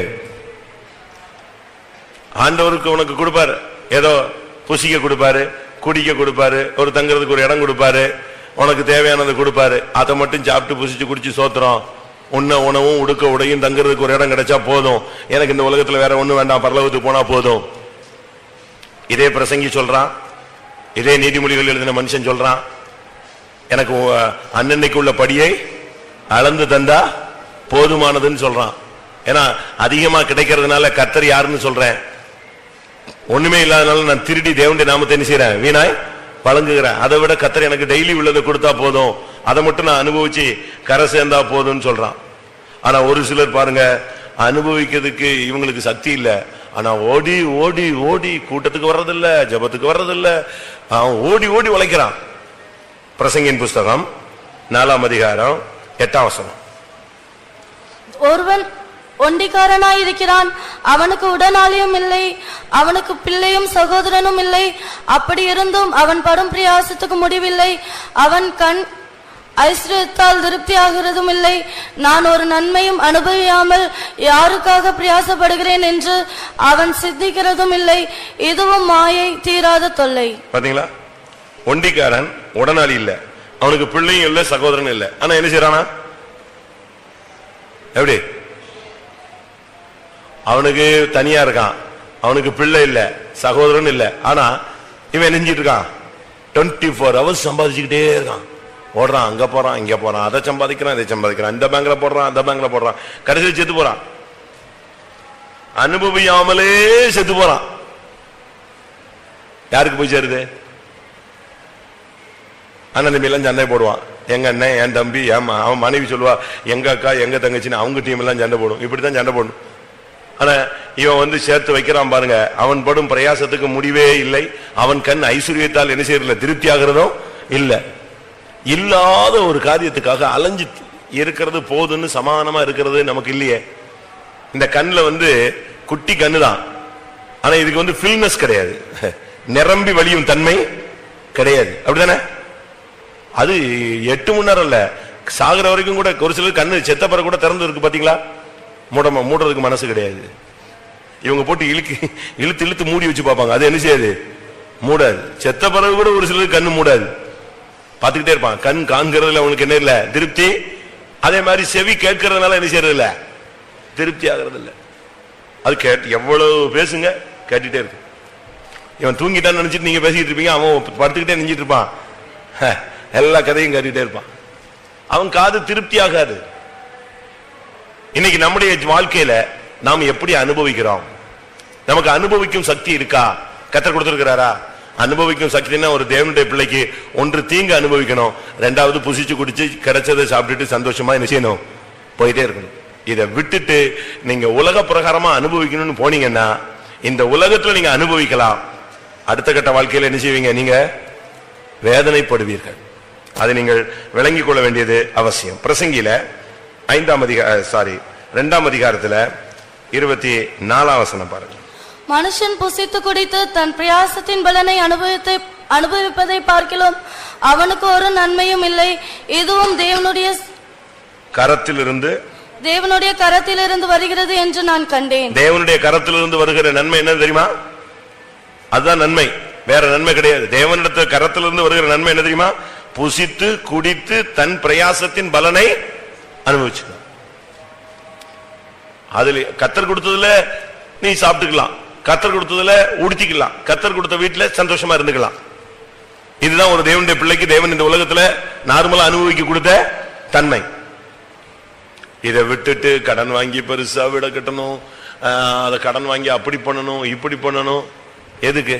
ஆண்டவருக்கு உனக்கு கொடுப்பாரு ஏதோ புசிக்க கொடுப்பாரு குடிக்க கொடுப்பாரு ஒரு தங்குறதுக்கு ஒரு இடம் கொடுப்பாரு உனக்கு தேவையானதை கொடுப்பாரு அதை மட்டும் சாப்பிட்டு புசிச்சு குடிச்சு சோத்துறோம் உண்ண உணவும் உடுக்க உடையும் தங்குறதுக்கு ஒரு இடம் கிடைச்சா போதும் எனக்கு இந்த உலகத்துல வேற ஒண்ணும் வேண்டாம் பரலோகத்துக்கு போனா போதும் இதே பிரசங்கி சொல்றான் இதே நீதிமொழிகள் எழுதின மனுஷன் சொல்றான் எனக்கு உ- அன்னன்னைக்கு உள்ள படியை அளந்து தந்தா போதுமானதுன்னு சொல்றான் ஏன்னா அதிகமா கிடைக்கிறதுனால கர்த்தர் யாருன்னு சொல்றேன் ஒண்ணுமே இல்லாதனால நான் திருடி தேவனுடைய நாமத்தை என்ன செய்யறேன் வீணாய் வழங்குகிறேன் அதை விட கர்த்தர் எனக்கு டெய்லி உள்ளதை கொடுத்தா போதும் அதை மட்டும் நான் அனுபவிச்சு கரை சேர்ந்தா போதும்னு சொல்றான் ஆனா ஒரு சிலர் பாருங்க அனுபவிக்கிறதுக்கு இவங்களுக்கு சக்தி இல்ல ஆனா ஓடி ஓடி ஓடி கூட்டத்துக்கு வர்றதில்ல ஜெபத்துக்கு வர்றதில்ல அவன் ஓடி ஓடி உழைக்கிறான் பிரசங்கின் புஸ்தகம் நாலாம் அதிகாரம் எட்டாம் வசனம் ஒருவன் ஒண்டிக்காரனாய் இருக்கிறான் அவனுக்கு உடனாளியும் இல்லை அவனுக்கு பிள்ளையும் சகோதரனும் இல்லை அப்படி இருந்தும் அவன் படும் பிரயாசத்துக்கு முடிவில்லை அவன் கண் ஐஸ்வர்யத்தால் திருப்தியாகிறதும் இல்லை நான் ஒரு நன்மையும் அனுபவியாமல் யாருக்காக பிரயாசப்படுகிறேன் என்று அவன் சித்திக்கிறதும் இல்லை இதுவும் மாயை தீராத தொல்லை பாத்தீங்களா ஒண்டிக்காரன் உடனாளி இல்ல அவனுக்கு பிள்ளையும் இல்ல சகோதரனும் இல்ல ஆனா என்ன செய்யறானா எப்படி அவனுக்கு தனியா இருக்கான் அவனுக்கு பிள்ளை இல்ல சகோதரன் இல்ல ஆனா இவன் நெஞ்சிட்டு இருக்கான் டுவெண்ட்டி ஃபோர் ஹவர்ஸ் சம்பாதிச்சுக்கிட்டே இருக்கான் ஓடுறான் அங்க போறான் இங்க போறான் அதை சம்பாதிக்கிறான் இதை சம்பாதிக்கிறான் இந்த பேங்க்ல போடுறான் அந்த பேங்க்ல போடுறான் கடைசியில் செத்து போறான் அனுபவியாமலே செத்து போறான் யாருக்கு போய் சேருது அண்ணன் தம்பி எல்லாம் சண்டை போடுவான் எங்க அண்ணன் என் தம்பி ஏமா அவன் மனைவி சொல்லுவா எங்க அக்கா எங்க தங்கச்சின்னு அவங்க டீம் எல்லாம் சண்டை போடும் இப்படித்தான் சண்டை போடணும் ஆனா இவன் வந்து சேர்த்து வைக்கிறான் பாருங்க அவன் படும் பிரயாசத்துக்கு முடிவே இல்லை அவன் கண் ஐஸ்வர்யத்தால் என்ன செய்யறதில்ல திருப்தி ஆகிறதும் இல்ல இல்லாத ஒரு காரியத்துக்காக அலைஞ்சு இருக்கிறது போதுன்னு சமானமா இருக்கிறது நமக்கு இல்லையே இந்த கண்ணுல வந்து குட்டி கண்ணு தான் ஆனா இதுக்கு வந்து ஃபில்னஸ் கிடையாது நிரம்பி வழியும் தன்மை கிடையாது அப்படிதானே அது எட்டு மணி நேரம் இல்ல சாகுற வரைக்கும் கூட ஒரு சிலர் கண்ணு செத்த பிறகு கூட திறந்து இருக்கு பாத்தீங்களா மூடமா மூடுறதுக்கு மனசு கிடையாது இவங்க போட்டு இழுக்கு இழுத்து இழுத்து மூடி வச்சு பார்ப்பாங்க அது என்ன செய்யாது மூடாது செத்த பிறகு கூட ஒரு சிலருக்கு கண்ணு மூடாது பார்த்துக்கிட்டே இருப்பான் கண் காண்கிறதுல அவனுக்கு என்ன இல்ல திருப்தி அதே மாதிரி செவி கேட்கறதுனால என்ன செய்யறது இல்ல திருப்தி ஆகிறது இல்ல அது கேட்டு எவ்வளவு பேசுங்க கேட்டுட்டே இருக்கு இவன் தூங்கிட்டான்னு நினைச்சிட்டு நீங்க பேசிக்கிட்டு இருப்பீங்க அவன் படுத்துக்கிட்டே நெஞ்சிட்டு இருப்பான் ஹ, எல்லா கதையும் கேட்டுட்டே இருப்பான் அவன் காது திருப்தி ஆகாது இன்னைக்கு நம்முடைய வாழ்க்கையில நாம் எப்படி அனுபவிக்கிறோம் நமக்கு அனுபவிக்கும் சக்தி இருக்கா கத்தர் கொடுத்திருக்கிறாரா அனுபவிக்கும் சக்தின்னா ஒரு தேவனுடைய பிள்ளைக்கு ஒன்று தீங்கு அனுபவிக்கணும் ரெண்டாவது புசிச்சு குடிச்சு கிடைச்சதை சாப்பிட்டுட்டு சந்தோஷமா என்ன செய்யணும் போயிட்டே இருக்கணும் இதை விட்டுட்டு நீங்க உலக பிரகாரமா அனுபவிக்கணும்னு போனீங்கன்னா இந்த உலகத்துல நீங்க அனுபவிக்கலாம் அடுத்த கட்ட வாழ்க்கையில என்ன செய்வீங்க நீங்க வேதனைப்படுவீர்கள் அதை நீங்கள் விளங்கிக் கொள்ள வேண்டியது அவசியம் பிரசங்கில ஐந்தாம் அதிகார சாரி இரண்டாம் அதிகாரத்துல இருபத்தி நாலாம் வசனம் பாருங்க மனுஷன் புசித்து குடித்து தன் பிரயாசத்தின் பலனை அனுபவித்து அனுபவிப்பதை பார்க்கிலும் அவனுக்கு ஒரு நன்மையும் இல்லை இதுவும் தேவனுடைய கரத்திலிருந்து தேவனுடைய கரத்திலிருந்து வருகிறது என்று நான் கண்டேன் தேவனுடைய கரத்திலிருந்து வருகிற நன்மை என்ன தெரியுமா அதுதான் நன்மை வேற நன்மை கிடையாது தேவனிடத்து கரத்திலிருந்து வருகிற நன்மை என்ன தெரியுமா புசித்து குடித்து தன் பிரயாசத்தின் பலனை அனுபவிச்சுக்கலாம் அதுல கத்தர் கொடுத்ததுல நீ சாப்பிட்டுக்கலாம் கத்தர் கொடுத்ததுல உடுத்திக்கலாம் கத்தர் கொடுத்த வீட்டுல சந்தோஷமா இருந்துக்கலாம் இதுதான் ஒரு தேவனுடைய பிள்ளைக்கு தேவன் இந்த உலகத்துல நார்மலா அனுபவிக்க கொடுத்த தன்மை இதை விட்டுட்டு கடன் வாங்கி பெருசா விட கட்டணும் ஆஹ், அதை கடன் வாங்கி அப்படி பண்ணணும் இப்படி பண்ணணும் எதுக்கு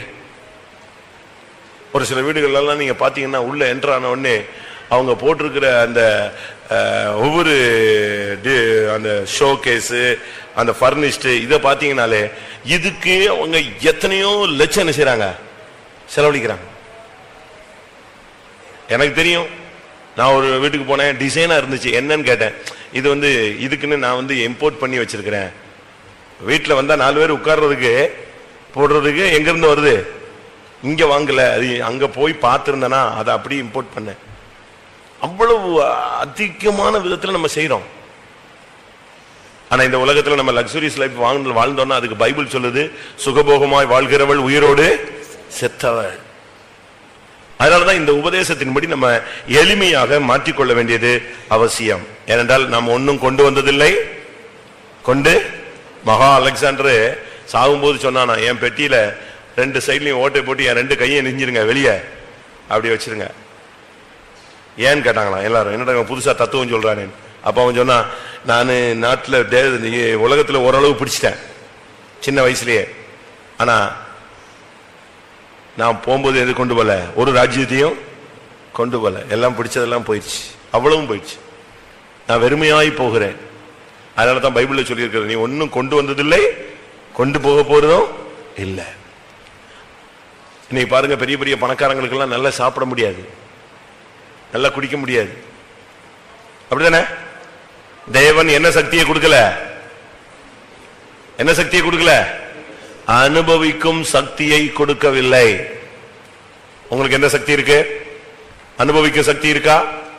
ஒரு சில வீடுகள் எல்லாம் நீங்க பாத்தீங்கன்னா உள்ள என்டர் ஆன உடனே அவங்க போட்டிருக்கிற அந்த ஆஹ், ஒவ்வொரு டி- அந்த ஷோ கேஸ் அந்த பர்னிஷ்டு இதை பாத்தீங்கன்னாலே இதுக்கு அவங்க எத்தனையோ லட்சம் என்ன செய்றாங்க செலவழிக்கிறாங்க எனக்கு தெரியும் நான் ஒரு வீட்டுக்கு போனேன் டிசைனா இருந்துச்சு என்னன்னு கேட்டேன் இது வந்து இதுக்குன்னு நான் வந்து இம்போர்ட் பண்ணி வச்சிருக்கிறேன் வீட்டுல வந்தா நாலு பேர் உட்கார்றதுக்கு போடுறதுக்கு எங்க இருந்து வருது இங்க வாங்கல அது அங்க போய் பார்த்திருந்தேனா அதை அப்படியே இம்போர்ட் பண்ணேன் அவ்வளவு அதிகமான விதத்துல நம்ம செய்றோம் ஆனா இந்த உலகத்துல நம்ம லக்ஸுரிஸ் லைஃப் வாழ்ந்து வாழ்ந்தோம்னா அதுக்கு பைபிள் சொல்லுது சுகபோகமாய் வாழ்கிறவள் உயிரோடு செத்தவள் அதனாலதான் இந்த உபதேசத்தின்படி நம்ம எளிமையாக மாற்றிக்கொள்ள வேண்டியது அவசியம் ஏனென்றால் நாம் ஒன்னும் கொண்டு வந்ததில்லை கொண்டு மகா அலெக்சாண்டர் சாகும்போது சொன்னானா என் பெட்டியில ரெண்டு சைட்லயும் ஓட்டை போட்டு என் ரெண்டு கையை நெஞ்சிருங்க வெளியே அப்படி வச்சிருங்க ஏன்னு கேட்டாங்களாம் எல்லாரும் என்னடா இவன் புதுசா தத்துவம் சொல்றானே அப்ப அவன் சொன்னா நான் நாட்டுல தே- நீ உலகத்துல ஓரளவு பிடிச்சிட்டேன் சின்ன வயசுலயே ஆனா நான் போகும்போது எது கொண்டு போல ஒரு ராஜ்யத்தையும் கொண்டு போல எல்லாம் பிடிச்சதெல்லாம் போயிடுச்சு அவ்வளவும் போயிடுச்சு நான் வெறுமையாய் போகிறேன் அதனால தான் பைபிள்ல சொல்லியிருக்கிறது நீ ஒன்னும் கொண்டு வந்ததில்லை கொண்டு போக போறதும் இல்லை இன்னைக்கு பாருங்க பெரிய பெரிய பணக்காரங்களுக்கு எல்லாம் நல்லா சாப்பிட முடியாது நல்லா குடிக்க முடியாது அப்படிதானே தேவன் என்ன சக்தியை கொடுக்கல என்ன சக்தியை கொடுக்கல அனுபவிக்கும் சக்தியை கொடுக்கவில்லை உங்களுக்கு என்ன சக்தி இருக்கு அனுபவிக்க சக்தி இருக்கா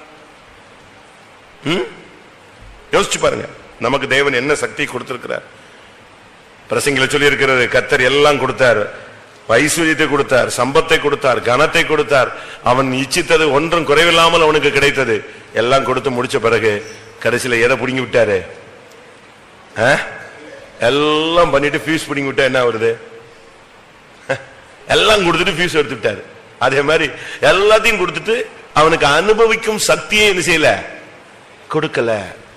ம்? யோசிச்சு பாருங்க நமக்கு தேவன் என்ன சக்தி கொடுத்திருக்கிறார் பிரசங்கில சொல்லி இருக்கிறது கத்தர் எல்லாம் கொடுத்தார் ஐஸ்வர்யத்தை கொடுத்தார் சம்பத்தை கொடுத்தார் கனத்தை கொடுத்தார் அவன் இச்சித்தது ஒன்றும் குறைவில்லாமல் அவனுக்கு கிடைத்தது எல்லாம் கொடுத்து முடிச்ச பிறகு கடைசியில எதை புடுங்கி விட்டாரு ஆ? எல்லாம் பண்ணிட்டு ஃபீஸ் பிடிங்கி விட்டா என்ன வருது எல்லாம் கொடுத்துட்டு ஃபீஸ் எடுத்து விட்டாரு அதே மாதிரி எல்லாத்தையும் கொடுத்துட்டு அவனுக்கு அனுபவிக்கும் சக்தியை என்ன செய்யல கொடுக்கல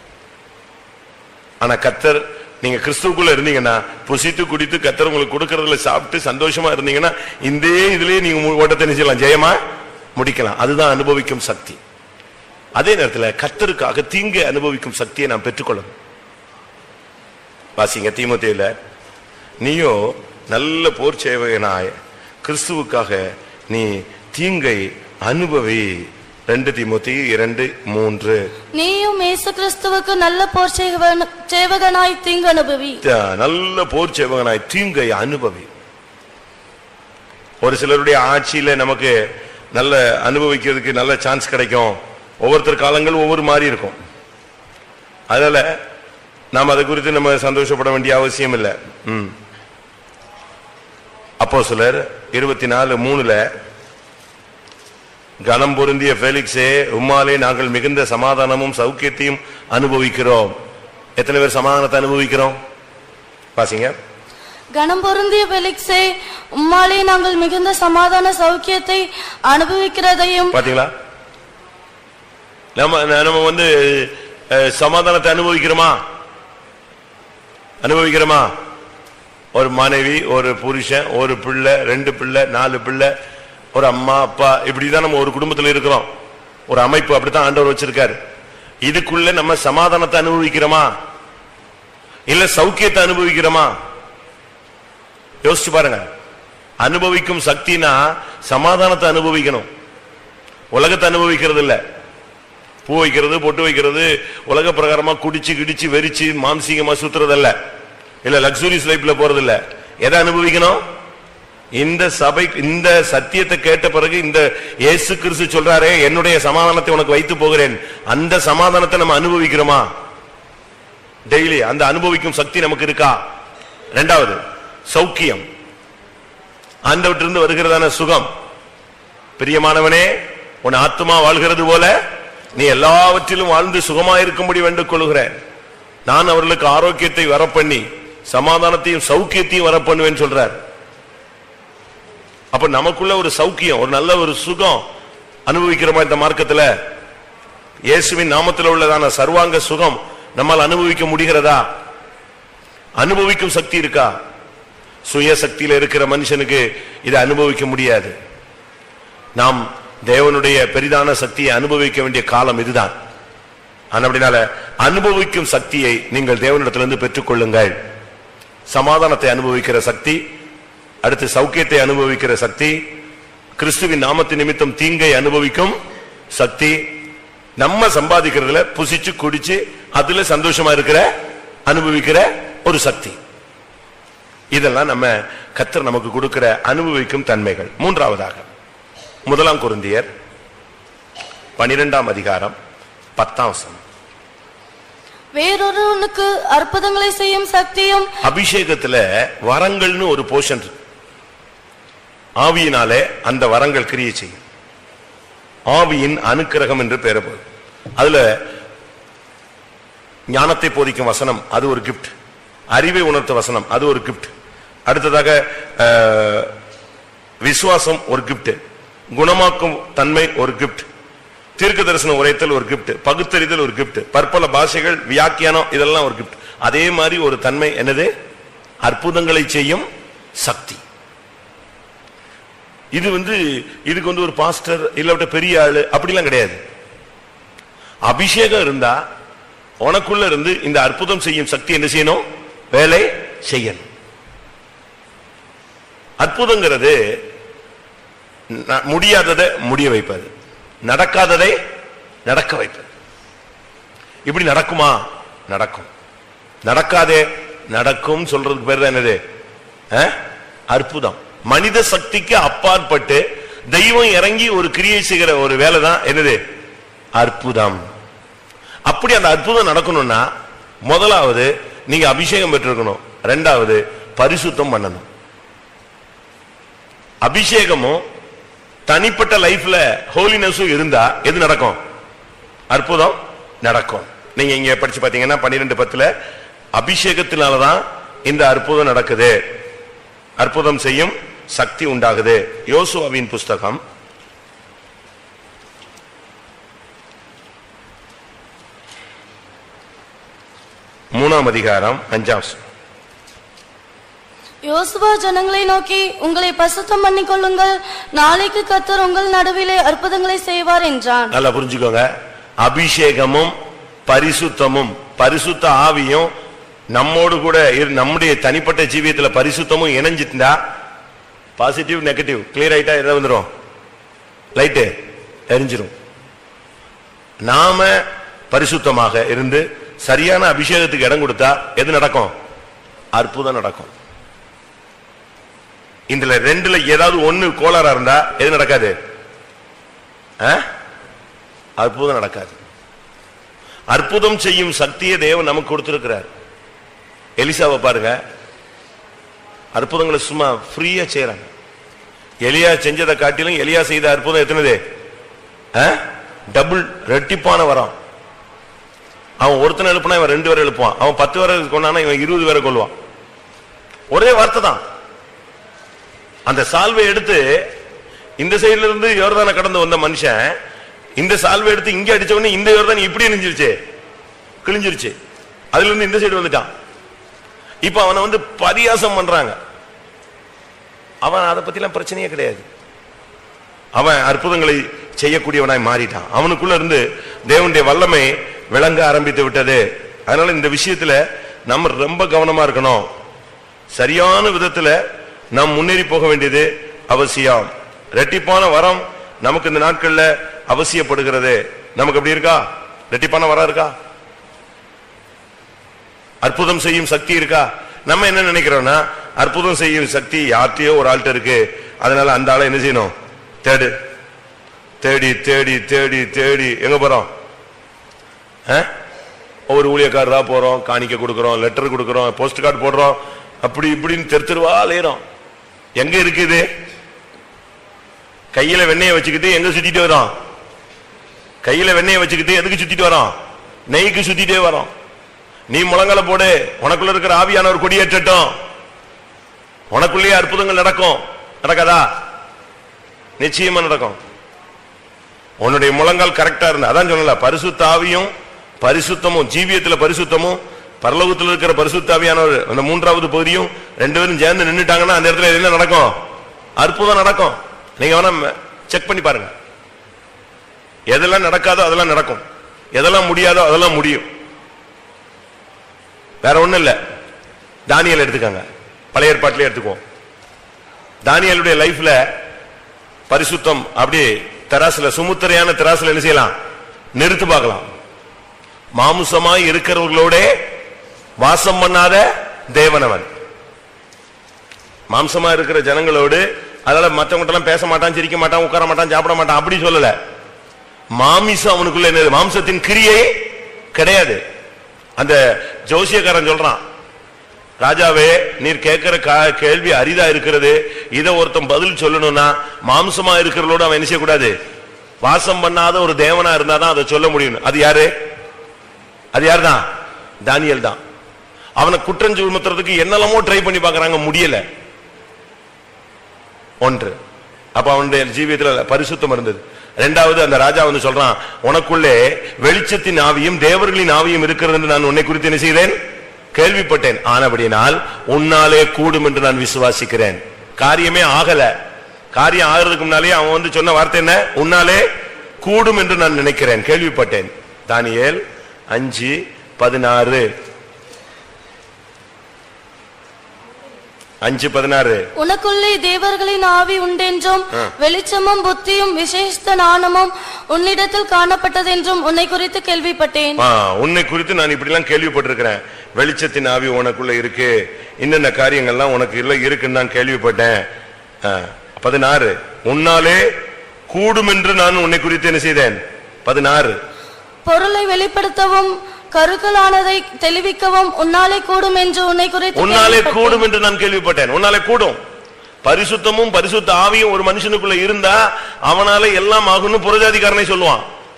ஆனா கத்தர் நீங்க கிறிஸ்துவுக்குள்ள இருந்தீங்கன்னா புசித்து குடித்து கத்தர் உங்களுக்கு கொடுக்கறதுல சாப்பிட்டு சந்தோஷமா இருந்தீங்கன்னா இந்த இதுலயே நீங்க மு- ஓட்டத்தை என்ன செய்யலாம் ஜெயமா முடிக்கலாம் அதுதான் அனுபவிக்கும் சக்தி அதே நேரத்துல கத்தருக்காக தீங்கு அனுபவிக்கும் சக்தியை நாம் பெற்றுக்கொள்ளணும் வாசிங்க தீமோத்தேயுல நீயோ நல்ல போர் சேவகனாய் கிறிஸ்துவுக்காக நீ தீங்கை அனுபவி ரெண்டு தீமோத்தி இரண்டு மூன்று நீயும் இயேசு கிறிஸ்துவுக்கு நல்ல போர் செய்வன- சேவகனாய் தீங்கு அனுபவி த- நல்ல போர் சேவகனாய் தீங்கை அனுபவி ஒரு சிலருடைய ஆட்சியில நமக்கு நல்ல அனுபவிக்கிறதுக்கு நல்ல சான்ஸ் கிடைக்கும் ஒவ்வொருத்தர் காலங்கள் ஒவ்வொரு மாதிரி இருக்கும் அதனால நாம் அதை குறித்து நம்ம சந்தோஷப்பட வேண்டிய அவசியம் இல்லை ம் அப்போ சிலர் இருபத்தி நாலு மூணுல கனம் பொருந்திய ஃபேலிக்ஸே உம்மாலே நாங்கள் மிகுந்த சமாதானமும் சௌக்கியத்தையும் அனுபவிக்கிறோம் எத்தனை பேர் சமாதானத்தை அனுபவிக்கிறோம் வாசிங்க கனம் பொருந்திய பெலிக்ஸே உம்மாலே நாங்கள் மிகுந்த சமாதான சௌக்கியத்தை அனுபவிக்கிறதையும் பாத்தீங்களா நம்ம நம்ம வந்து அஹ், சமாதானத்தை அனுபவிக்கிறோமா அனுபவிக்கிறோமா ஒரு மனைவி ஒரு புருஷன் ஒரு பிள்ளை ரெண்டு பிள்ளை நாலு பிள்ளை ஒரு அம்மா அப்பா இப்படிதான் நம்ம ஒரு குடும்பத்துல இருக்கிறோம் ஒரு அமைப்பு அப்படித்தான் ஆண்டவர் வச்சிருக்காரு இதுக்குள்ள நம்ம சமாதானத்தை அனுபவிக்கிறோமா இல்ல சௌக்கியத்தை அனுபவிக்கிறோமா யோசிச்சு பாருங்க அனுபவிக்கும் சக்தினா சமாதானத்தை அனுபவிக்கணும் உலகத்தை அனுபவிக்கிறது இல்ல பூ வைக்கிறது பொட்டு வைக்கிறது உலக பிரகாரமா குடிச்சு கிடிச்சு வெறிச்சு மாம்சீகமா சுத்துறதல்ல இல்ல லக்ஸூரிஸ் லைஃப்ல போறது இல்ல எதை அனுபவிக்கணும் இந்த சபை இந்த சத்தியத்தை கேட்ட பிறகு இந்த இயேசு கிறிஸ்து சொல்றாரே என்னுடைய சமாதானத்தை உனக்கு வைத்து போகிறேன் அந்த சமாதானத்தை நம்ம அனுபவிக்கிறோமா டெய்லி அந்த அனுபவிக்கும் சக்தி நமக்கு இருக்கா ரெண்டாவது சௌக்கியம் ஆண்டவற்றிலிருந்து வருகிறதான சுகம் பிரியமானவனே உன் ஆத்துமா வாழ்கிறது போல நீ எல்லாவற்றிலும் வாழ்ந்து சுகமாயிருக்கும்படி வேண்டுக் கொள்கிறேன் நான் அவர்களுக்கு ஆரோக்கியத்தை வரப்பண்ணி சமாதானத்தையும் சௌக்கியத்தையும் வரப்பண்ணுவேன் சொல்றார் அப்ப நமக்குள்ள ஒரு சௌக்கியம் ஒரு நல்ல ஒரு சுகம் அனுபவிக்கிறோமா இந்த மார்க்கத்துல இயேசுவின் நாமத்தில் உள்ளதான சர்வாங்க சுகம் நம்மால் அனுபவிக்க முடிகிறதா அனுபவிக்கும் சக்தி இருக்கா சுய சக்தியில இருக்கிற மனுஷனுக்கு இதை அனுபவிக்க முடியாது நாம் தேவனுடைய பெரிதான சக்தியை அனுபவிக்க வேண்டிய காலம் இதுதான் ஆனா அப்படினால அனுபவிக்கும் சக்தியை நீங்கள் தேவனிடத்திலிருந்து பெற்றுக்கொள்ளுங்கள் சமாதானத்தை அனுபவிக்கிற சக்தி அடுத்து சௌக்கியத்தை அனுபவிக்கிற சக்தி கிறிஸ்துவின் நாமத்து நிமித்தம் தீங்கை அனுபவிக்கும் சக்தி நம்ம சம்பாதிக்கிறதுல புசிச்சு குடிச்சு அதுல சந்தோஷமா இருக்கிற அனுபவிக்கிற ஒரு சக்தி இதெல்லாம் நம்ம கத்தர் நமக்கு கொடுக்கிற அனுபவிக்கும் தன்மைகள் மூன்றாவதாக முதலாம் குருந்தியர் பனிரெண்டாம் அதிகாரம் பத்தாம் வசனம் வேறொருவனுக்கு அற்புதங்களை செய்யும் சக்தியும் அபிஷேகத்துல வரங்கள்னு ஒரு போர்ஷன் இருக்கு ஆவியினாலே அந்த வரங்கள் கிரியை செய்யும் ஆவியின் அனுக்கிரகம் என்று பெயரப்போகுது அதுல ஞானத்தை போதிக்கும் வசனம் அது ஒரு கிஃப்ட் அறிவை உணர்த்த வசனம் அது ஒரு கிஃப்ட் அடுத்ததாக அஹ், விசுவாசம் ஒரு கிஃப்ட் குணமாக்கும் தன்மை ஒரு கிஃப்ட் தீர்க்க தரிசனம் உரைத்தல் ஒரு கிஃப்ட் பகுத்தறிதல் ஒரு கிஃப்ட் பற்பல பாஷைகள் வியாக்கியானம் இதெல்லாம் ஒரு கிஃப்ட் அதே மாதிரி ஒரு தன்மை என்னது அற்புதங்களை செய்யும் சக்தி இது வந்து இதுக்கு வந்து ஒரு பாஸ்டர் இல்லாவிட்ட பெரிய ஆளு அப்படிலாம் கிடையாது அபிஷேகம் இருந்தா உனக்குள்ள இருந்து இந்த அற்புதம் செய்யும் சக்தி என்ன செய்யணும் வேலை செய்யணும் அற்புதங்கிறது ந- முடியாததை முடிய வைப்பது நடக்காததை நடக்க வைப்பது இப்படி நடக்குமா நடக்கும் நடக்காதே நடக்கும் சொல்றதுக்கு பேர் தான் என்னது அஹ்? அற்புதம் மனித சக்திக்கு அப்பாற்பட்டு தெய்வம் இறங்கி ஒரு கிரியை செய்கிற ஒரு வேலை தான் என்னது அற்புதம் அப்படி அந்த அற்புதம் நடக்கணும்னா முதலாவது நீங்க அபிஷேகம் பெற்றிருக்கணும் ரெண்டாவது பரிசுத்தம் பண்ணணும் அபிஷேகமும் தனிப்பட்ட லைஃப்ல ஹோலினஸும் இருந்தா எது நடக்கும் அற்புதம் நடக்கும் நீங்க இங்க படிச்சு பாத்தீங்கன்னா பன்னிரெண்டு பத்துல அபிஷேகத்தினாலதான் இந்த அற்புதம் நடக்குது அற்புதம் செய்யும் சக்தி உண்டாகுது யோசுவாவின் புஸ்தகம் மூணாம் அதிகாரம் அஞ்சாம் வசனம். யோசுவா ஜனங்களை நோக்கி உங்களை பசுத்தம் பண்ணிக் கொள்ளுங்கள் நாளைக்கு கத்தர் உங்கள் நடுவிலே அற்புதங்களை செய்வார் என்றான் நல்லா புரிஞ்சுக்கோங்க அபிஷேகமும் பரிசுத்தமும் பரிசுத்த ஆவியும் நம்மோடு கூட இரு- நம்முடைய தனிப்பட்ட ஜீவியத்துல பரிசுத்தமும் இணைஞ்சிட்டா பாசிட்டிவ் நெகட்டிவ் கிளியர் ஆயிட்டா எதை வந்துரும் லைட்டு எரிஞ்சிரும் நாம பரிசுத்தமாக இருந்து சரியான அபிஷேகத்துக்கு இடம் கொடுத்தா எது நடக்கும் அற்புதம் நடக்கும் இதுல ரெண்டுல ஏதாவது ஒண்ணு கோளாறா இருந்தா எது நடக்காது ஆ? அற்புதம் நடக்காது அற்புதம் செய்யும் சக்தியை தேவன் நமக்கு கொடுத்திருக்கிறார் எலிசாவை பாருங்க அற்புதங்களை சும்மா ஃப்ரீயா செய்யறாங்க எலியா செஞ்சதை காட்டிலும் எலியா செய்த அற்புதம் எத்தனது டபுள் ரெட்டிப்பான வரம் அவன் ஒருத்தனை எழுப்புனா இவன் ரெண்டு பேரை எழுப்புவான் அவன் பத்து பேரை கொண்டானா இவன் இருபது பேரை கொள்வான் ஒரே வார்த்தை தான் அந்த சால்வை எடுத்து இந்த சைடுல இருந்து யோர்தானை கடந்து வந்த மனுஷன் இந்த சால்வை எடுத்து இங்க அடிச்ச உடனே இந்த யோர்தான் இப்படி நெஞ்சிருச்சு கிழிஞ்சிருச்சு அதுல இருந்து இந்த சைடு வந்துட்டான் இப்ப அவனை வந்து பரியாசம் பண்றாங்க அவன் அதை பத்திலாம் பிரச்சனையே கிடையாது அவன் அற்புதங்களை செய்யக்கூடியவனாய் மாறிட்டான் அவனுக்குள்ள இருந்து தேவனுடைய வல்லமை விளங்க ஆரம்பித்து விட்டது அதனால இந்த விஷயத்துல நம்ம ரொம்ப கவனமா இருக்கணும் சரியான விதத்துல நாம் முன்னேறி போக வேண்டியது அவசியம் ரெட்டிப்பான வரம் நமக்கு இந்த நாட்கள்ல அவசியப்படுகிறது நமக்கு அப்படி இருக்கா ரெட்டிப்பான வரம் இருக்கா அற்புதம் செய்யும் சக்தி இருக்கா நம்ம என்ன நினைக்கிறோம்னா அற்புதம் செய்யும் சக்தி யார்கிட்டயோ ஒரு ஆள்கிட்ட இருக்கு அதனால அந்த ஆளை என்ன செய்யணும் தேடு தேடி தேடி தேடி தேடி எங்க போறோம் ஆ? ஒவ்வொரு ஊழியக்காரரா போறோம் காணிக்க கொடுக்கறோம் லெட்டர் கொடுக்கறோம் போஸ்ட் கார்டு போடுறோம் அப்படி இப்படின்னு தெரு தெருவா அலையறோம் எங்க இருக்குது கையில வெண்ணெய வச்சுக்கிட்டு எங்க சுத்திட்டு வரோம் கையில வெண்ணெய வச்சுக்கிட்டு எதுக்கு சுத்திட்டு வரோம் நெய்க்கு சுத்திட்டே வரோம் நீ முழங்கால போடு உனக்குள்ள இருக்கிற ஆவியானவர் கொடியேற்றட்டும் உனக்குள்ளேயே அற்புதங்கள் நடக்கும் நடக்காதா நிச்சயமா நடக்கும் உன்னுடைய முழங்கால் கரெக்டா இருந்தா அதான் சொல்லல பரிசுத்த ஆவியும் பரிசுத்தமும் ஜீவியத்துல பரிசுத்தமும் பரலோகத்துல இருக்கிற பரிசுத்தாவியானவர் அந்த மூன்றாவது பகுதியும் ரெண்டு பேரும் சேர்ந்து நின்னுட்டாங்கன்னா அந்த இடத்துல என்ன நடக்கும் அற்புதம் நடக்கும் நீங்க வேணா செக் பண்ணி பாருங்க எதெல்லாம் நடக்காதோ அதெல்லாம் நடக்கும் எதெல்லாம் முடியாதோ அதெல்லாம் முடியும் வேற ஒண்ணும் இல்ல தானியல் எடுத்துக்கங்க பழைய ஏற்பாட்டிலே எடுத்துக்குவோம் தானியலுடைய லைஃப்ல பரிசுத்தம் அப்படியே தராசுல சுமுத்திரையான தராசுல என்ன செய்யலாம் நிறுத்து பார்க்கலாம் மாமுசமாய் இருக்கிறவர்களோட வாசம் பண்ணாத தேவனவன் மாம்சமா இருக்கிற ஜனங்களோடு அதனால மத்தவங்க எல்லாம் பேச மாட்டான் சிரிக்க மாட்டான் உட்கார மாட்டான் சாப்பிட மாட்டான் அப்படி சொல்லல மாமிசம் அவனுக்குள்ள என்னது மாம்சத்தின் கிரியே கிடையாது அந்த ஜோசியக்காரன் சொல்றான் ராஜாவே நீர் கேட்கிற கா- கேள்வி அரிதா இருக்கிறது இத ஒருத்தன் பதில் சொல்லணும்னா மாம்சமா இருக்கிறவளோட அவன் என்ன செய்யக்கூடாது வாசம் பண்ணாத ஒரு தேவனா இருந்தாதான் அதை சொல்ல முடியும் அது யாரு அது யாருதான் தானியல் தான் அவனை குற்றம் சுமத்துறதுக்கு என்னெல்லாமோ ட்ரை பண்ணி பார்க்கறாங்க முடியல ஒன்று அப்ப அவனுடைய ஜீவியத்துல பரிசுத்தம் இருந்தது ரெண்டாவது அந்த ராஜா வந்து சொல்றான் உனக்குள்ளே வெளிச்சத்தின் ஆவியும் தேவர்களின் ஆவியும் இருக்கிறது என்று நான் உன்னை குறித்து என்ன செய்தேன் கேள்விப்பட்டேன் ஆனபடினால் உன்னாலே கூடும் என்று நான் விசுவாசிக்கிறேன் காரியமே ஆகல காரியம் ஆகிறதுக்கு முன்னாலே அவன் வந்து சொன்ன வார்த்தை என்ன உன்னாலே கூடும் என்று நான் நினைக்கிறேன் கேள்விப்பட்டேன் தானியேல் அஞ்சு பதினாறு அஞ்சு பதினாறு உனக்குள்ளே தேவர்களின் ஆவி உண்டென்றும் வெளிச்சமும் புத்தியும் விசேஷ ஞானமும் உன்னிடத்தில் காணப்பட்டதென்றும் உன்னை குறித்து கேள்விப்பட்டேன் ஆ, உன்னை குறித்து நான் இப்படிலாம் கேள்விப்பட்டிருக்கிறேன் வெளிச்சத்தின் ஆவி உனக்குள்ள இருக்கு இன்னென்ன காரியங்கள்லாம் உனக்கு இல்ல இருக்குன்னு நான் கேள்விப்பட்டேன் ஆ, பதினாறு உன்னாலே கூடும் என்று நான் உன்னை குறித்து என்ன செய்தேன் பதினாறு பொருளை வெளிப்படுத்தவும் கருக்கலானதை தெளிவிக்கவும் உன்னாலே கூடும் என்று உன்னை குறித்து உன்னாலே கேள்விப்பட்டேன். கூடும் என்று நான் கேள்விப்பட்டேன் உன்னாலே கூடும் பரிசுத்தமும் பரிசுத்த ஆவியும் ஒரு மனுஷனுக்குள்ள இருந்தா அவனால எல்லாம் ஆகும்னு புறஜாதிக்காரனை சொல்லுவான்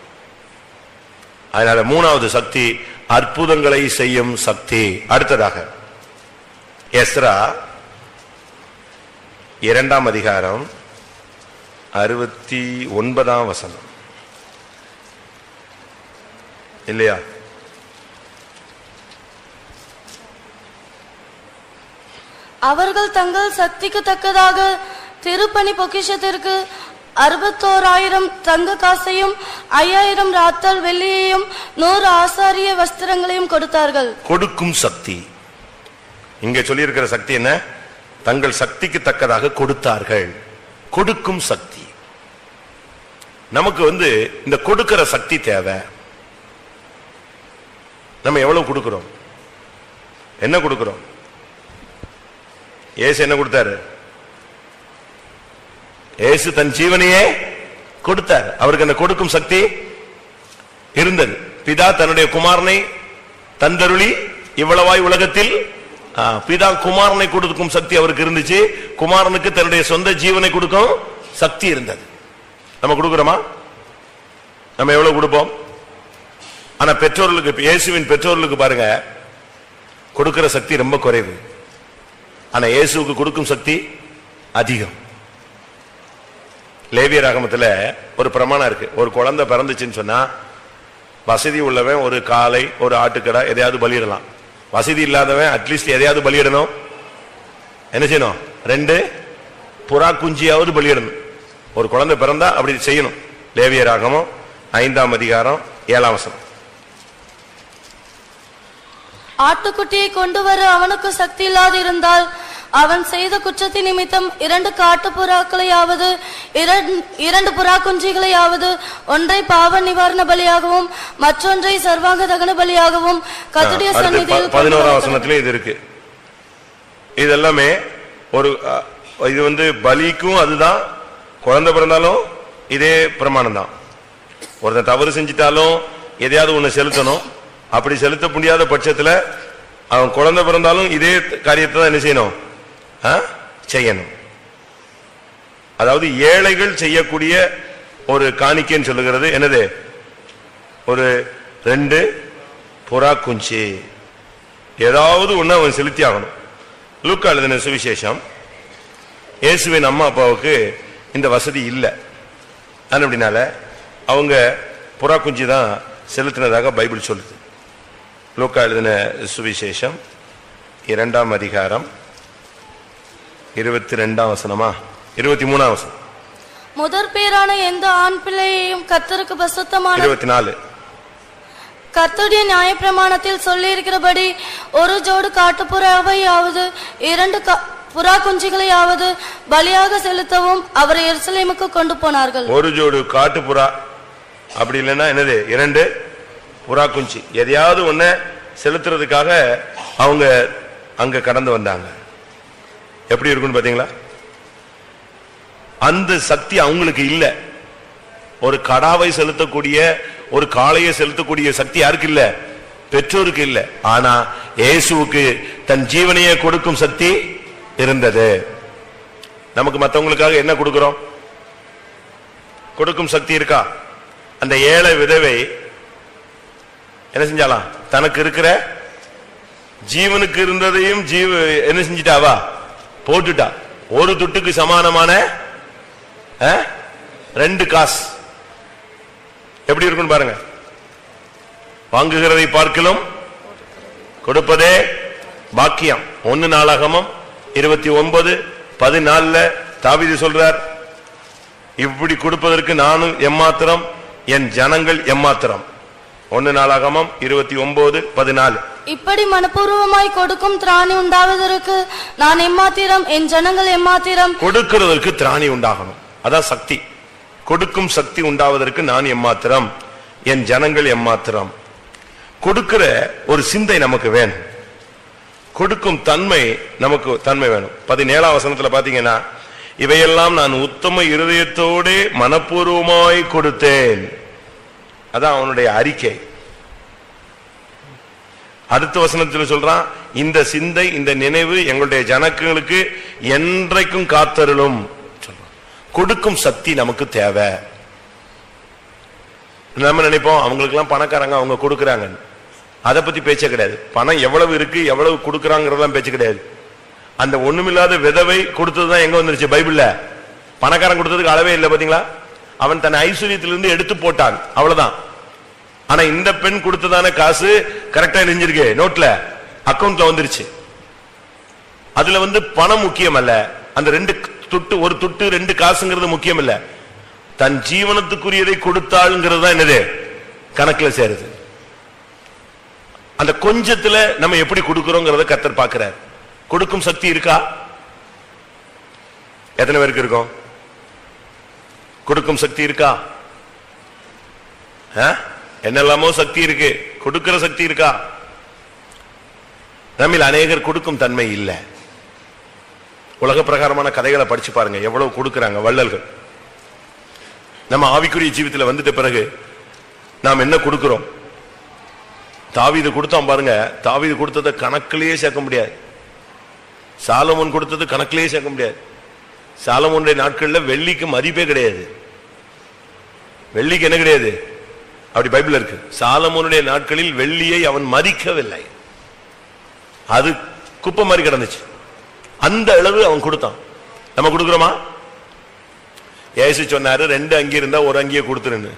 அதனால மூணாவது சக்தி அற்புதங்களை செய்யும் சக்தி அடுத்ததாக எஸ்ரா இரண்டாம் அதிகாரம் அறுபத்தி ஒன்பதாம் வசனம் இல்லையா அவர்கள் தங்கள் சக்திக்கு தக்கதாக திருப்பணி பொக்கிஷத்திற்கு அறுபத்தோராயிரம் தங்க காசையும் ஐயாயிரம் ராத்தல் வெள்ளியையும் நூறு ஆசாரிய வஸ்திரங்களையும் கொடுத்தார்கள் கொடுக்கும் சக்தி இங்க சொல்லியிருக்கிற சக்தி என்ன தங்கள் சக்திக்கு தக்கதாக கொடுத்தார்கள் கொடுக்கும் சக்தி நமக்கு வந்து இந்த கொடுக்கிற சக்தி தேவை நம்ம எவ்வளவு கொடுக்கிறோம் என்ன கொடுக்கிறோம் ஏசு என்ன கொடுத்தாரு ஏசு தன் ஜீவனையே கொடுத்தார் அவருக்கு அந்த கொடுக்கும் சக்தி இருந்தது பிதா தன்னுடைய குமாரனை தந்தருளி இவ்வளவாய் உலகத்தில் ஆ, பிதா குமாரனை கொடுக்கும் சக்தி அவருக்கு இருந்துச்சு குமாரனுக்கு தன்னுடைய சொந்த ஜீவனை கொடுக்கும் சக்தி இருந்தது நம்ம கொடுக்கிறோமா நம்ம எவ்வளவு கொடுப்போம் ஆனா பெற்றோர்களுக்கு இயேசுவின் பெற்றோர்களுக்கு பாருங்க கொடுக்கிற சக்தி ரொம்ப குறைவு ஆனா இயேசுவுக்கு கொடுக்கும் சக்தி அதிகம் லேவிய ராகமத்துல ஒரு பிரமாணம் இருக்கு ஒரு குழந்தை பிறந்துச்சுன்னு சொன்னா வசதி உள்ளவன் ஒரு காளை ஒரு ஆட்டுக்கடை எதையாவது பலியிடலாம் வசதி இல்லாதவன் அட்லீஸ்ட் எதையாவது பலியிடணும் என்ன செய்யணும் ரெண்டு புறா குஞ்சியாவது பலியிடணும் ஒரு குழந்தை பிறந்தா அப்படி செய்யணும் லேவிய ராகமம் ஐந்தாம் அதிகாரம் ஏழாம் வசனம் ஆட்டுக்குட்டியை கொண்டு வர அவனுக்கு சக்தி இல்லாதிருந்தால் அவன் செய்த குற்றத்தின் நிமித்தம் இரண்டு காட்டு புறாக்களையாவது இரண்டு- இரண்டு புறா குஞ்சுகளையாவது ஒன்றை பாவ நிவாரண பலியாகவும் மற்றொன்றை சர்வாங்க தகன பலியாகவும் கத்துடைய அடுத்து சந்நிதியில் ப- பதினோராம் கொண்டு வசனத்திலே இது இருக்கு இது எல்லாமே ஒரு அ, இது வந்து பலிக்கும் அதுதான் குழந்தை பிறந்தாலும் இதே பிரமாணம் தான் ஒருத்தன் தவறு செஞ்சிட்டாலும் எதையாவது ஒண்ணு செலுத்தணும் அப்படி செலுத்த முடியாத பட்சத்துல அவன் குழந்தை பிறந்தாலும் இதே காரியத்தை தான் என்ன செய்யணும் ஆ? செய்யணும் அதாவது ஏழைகள் செய்யக்கூடிய ஒரு காணிக்கைன்னு சொல்லுகிறது என்னது ஒரு ரெண்டு புறா குஞ்சு ஏதாவது ஒண்ணு அவன் செலுத்தி ஆகணும் லூக்கா எழுதின சுவிசேஷம் இயேசுவின் அம்மா அப்பாவுக்கு இந்த வசதி இல்லை அப்படினால அவங்க புறா குஞ்சு தான் செலுத்தினதாக பைபிள் சொல்லுது லூக்கா எழுதின சுவிசேஷம் இரண்டாம் அதிகாரம் இருபத்தி ரெண்டாம் வசனமா இருபத்தி மூணாம் வசனம் முதற் பேரான எந்த ஆண் பிள்ளையையும் கர்த்தருக்கு பசுத்தமான இருபத்தி நாலு கர்த்தருடைய நியாயப்பிரமாணத்தில் சொல்லியிருக்கிறபடி ஒரு ஜோடு காட்டுப்புறாவையாவது இரண்டு க- புறா குஞ்சுகளையாவது பலியாக செலுத்தவும் அவரை எருசலேமுக்கு கொண்டு போனார்கள் ஒரு ஜோடு காட்டு புறா அப்படி இல்லைன்னா என்னது இரண்டு புறா குஞ்சு எதையாவது ஒண்ண செலுத்துறதுக்காக அவங்க அங்க கடந்து வந்தாங்க எப்படி இருக்குன்னு பாத்தீங்களா அந்த சக்தி அவங்களுக்கு இல்ல ஒரு கடாவை செலுத்தக்கூடிய ஒரு காளையை செலுத்தக்கூடிய சக்தி யாருக்கு இல்ல பெற்றோருக்கு இல்ல ஆனா இயேசுவுக்கு தன் ஜீவனையே கொடுக்கும் சக்தி இருந்தது நமக்கு மத்தவங்களுக்காக என்ன கொடுக்கிறோம் கொடுக்கும் சக்தி இருக்கா அந்த ஏழை விதவை என்ன செஞ்சாலாம் தனக்கு இருக்கிற ஜீவனுக்கு இருந்ததையும் ஜீவ என்ன செஞ்சிட்டாவா போட்டுட்டா ஒரு துட்டுக்கு சமானமான ஆ? ரெண்டு காசு எப்படி இருக்குன்னு பாருங்க வாங்குகிறதை பார்க்கலும் கொடுப்பதே பாக்கியம் ஒன்னு நாளாகமம் இருபத்தி ஒன்பது பதினாலுல தாவீது சொல்றார் இப்படி கொடுப்பதற்கு நானும் எம்மாத்திரம் என் ஜனங்கள் எம்மாத்திரம் ஒன்னு நாளாகமம் இருபத்தி ஒன்பது பதினாலு இப்படி மனப்பூர்வமாய் கொடுக்கும் திராணி உண்டாவதற்கு நான் எம்மாத்திரம் என் ஜனங்கள் எம்மாத்திரம் கொடுக்கிறதற்கு திராணி உண்டாகணும் அதான் சக்தி கொடுக்கும் சக்தி உண்டாவதற்கு நான் எம்மாத்திரம் என் ஜனங்கள் எம்மாத்திரம் கொடுக்கிற ஒரு சிந்தை நமக்கு வேணும் கொடுக்கும் தன்மை நமக்கு தன்மை வேணும் பதினேழாம் வசனத்துல பாத்தீங்கன்னா இவையெல்லாம் நான் உத்தம இருதயத்தோட மனப்பூர்வமாய் கொடுத்தேன் அதான் அவனுடைய அறிக்கை அடுத்த வசனத்தில் சொல்றான் இந்த சிந்தை இந்த நினைவு எங்களுடைய ஜனங்களுக்கு என்றைக்கும் காத்தருளும் சொல்றான் கொடுக்கும் சக்தி நமக்கு தேவை நம்ம நினைப்போம் அவங்களுக்கெல்லாம் பணக்காரங்க அவங்க கொடுக்கறாங்க அதை பத்தி பேச்சே கிடையாது பணம் எவ்வளவு இருக்கு எவ்வளவு கொடுக்கறாங்கிறதெல்லாம் பேச்சு கிடையாது அந்த ஒண்ணுமில்லாத விதவை கொடுத்ததுதான் எங்க வந்துருச்சு பைபிள்ல பணக்காரன் கொடுத்ததுக்கு அளவே இல்லை பாத்தீங்களா அவன் தன் ஐஸ்வர்யத்திலிருந்து எடுத்து போட்டான் அவ்வளவுதான் ஆனா இந்த பெண் கொடுத்ததான காசு கரெக்டா நெஞ்சிருக்கு நோட்ல அக்கவுண்ட்ல வந்துருச்சு அதுல வந்து பணம் முக்கியம் அல்ல அந்த ரெண்டு துட்டு ஒரு துட்டு ரெண்டு காசுங்கிறது முக்கியம் இல்ல தன் ஜீவனத்துக்குரியதை கொடுத்தாளுங்கிறது தான் என்னது கணக்குல சேருது அந்த கொஞ்சத்துல நம்ம எப்படி கொடுக்கிறோங்கிறத கத்தர் பார்க்கிறார் கொடுக்கும் சக்தி இருக்கா எத்தனை பேருக்கு இருக்கும் கொடுக்கும் சக்தி இருக்கா ஆ? என்னெல்லாமோ சக்தி இருக்கு கொடுக்கிற சக்தி இருக்கா நம்மில் அநேகர் கொடுக்கும் தன்மை இல்ல உலக பிரகாரமான கதைகளை படிச்சு பாருங்க எவ்வளவு கொடுக்கறாங்க வள்ளல்கள் நம்ம ஆவிக்குரிய ஜீவித்துல வந்துட்ட பிறகு நாம் என்ன கொடுக்கிறோம் தாவீது கொடுத்தான் பாருங்க தாவீது கொடுத்ததை கணக்கிலேயே சேர்க்க முடியாது சாலமோன் கொடுத்தது கணக்கிலேயே சேர்க்க முடியாது சாலமோனுடைய நாட்கள்ல வெள்ளிக்கு மதிப்பே கிடையாது வெள்ளிக்கு என்ன கிடையாது அப்படி பைபிள் இருக்கு சாலமோனுடைய நாட்களில் வெள்ளியை அவன் மதிக்கவில்லை அது குப்பை மாதிரி கிடந்துச்சு அந்த அளவு அவன் கொடுத்தான் நம்ம கொடுக்கிறோமா ஏசு சொன்னாரு ரெண்டு அங்கி இருந்தா ஒரு அங்கியை கொடுத்துருன்னு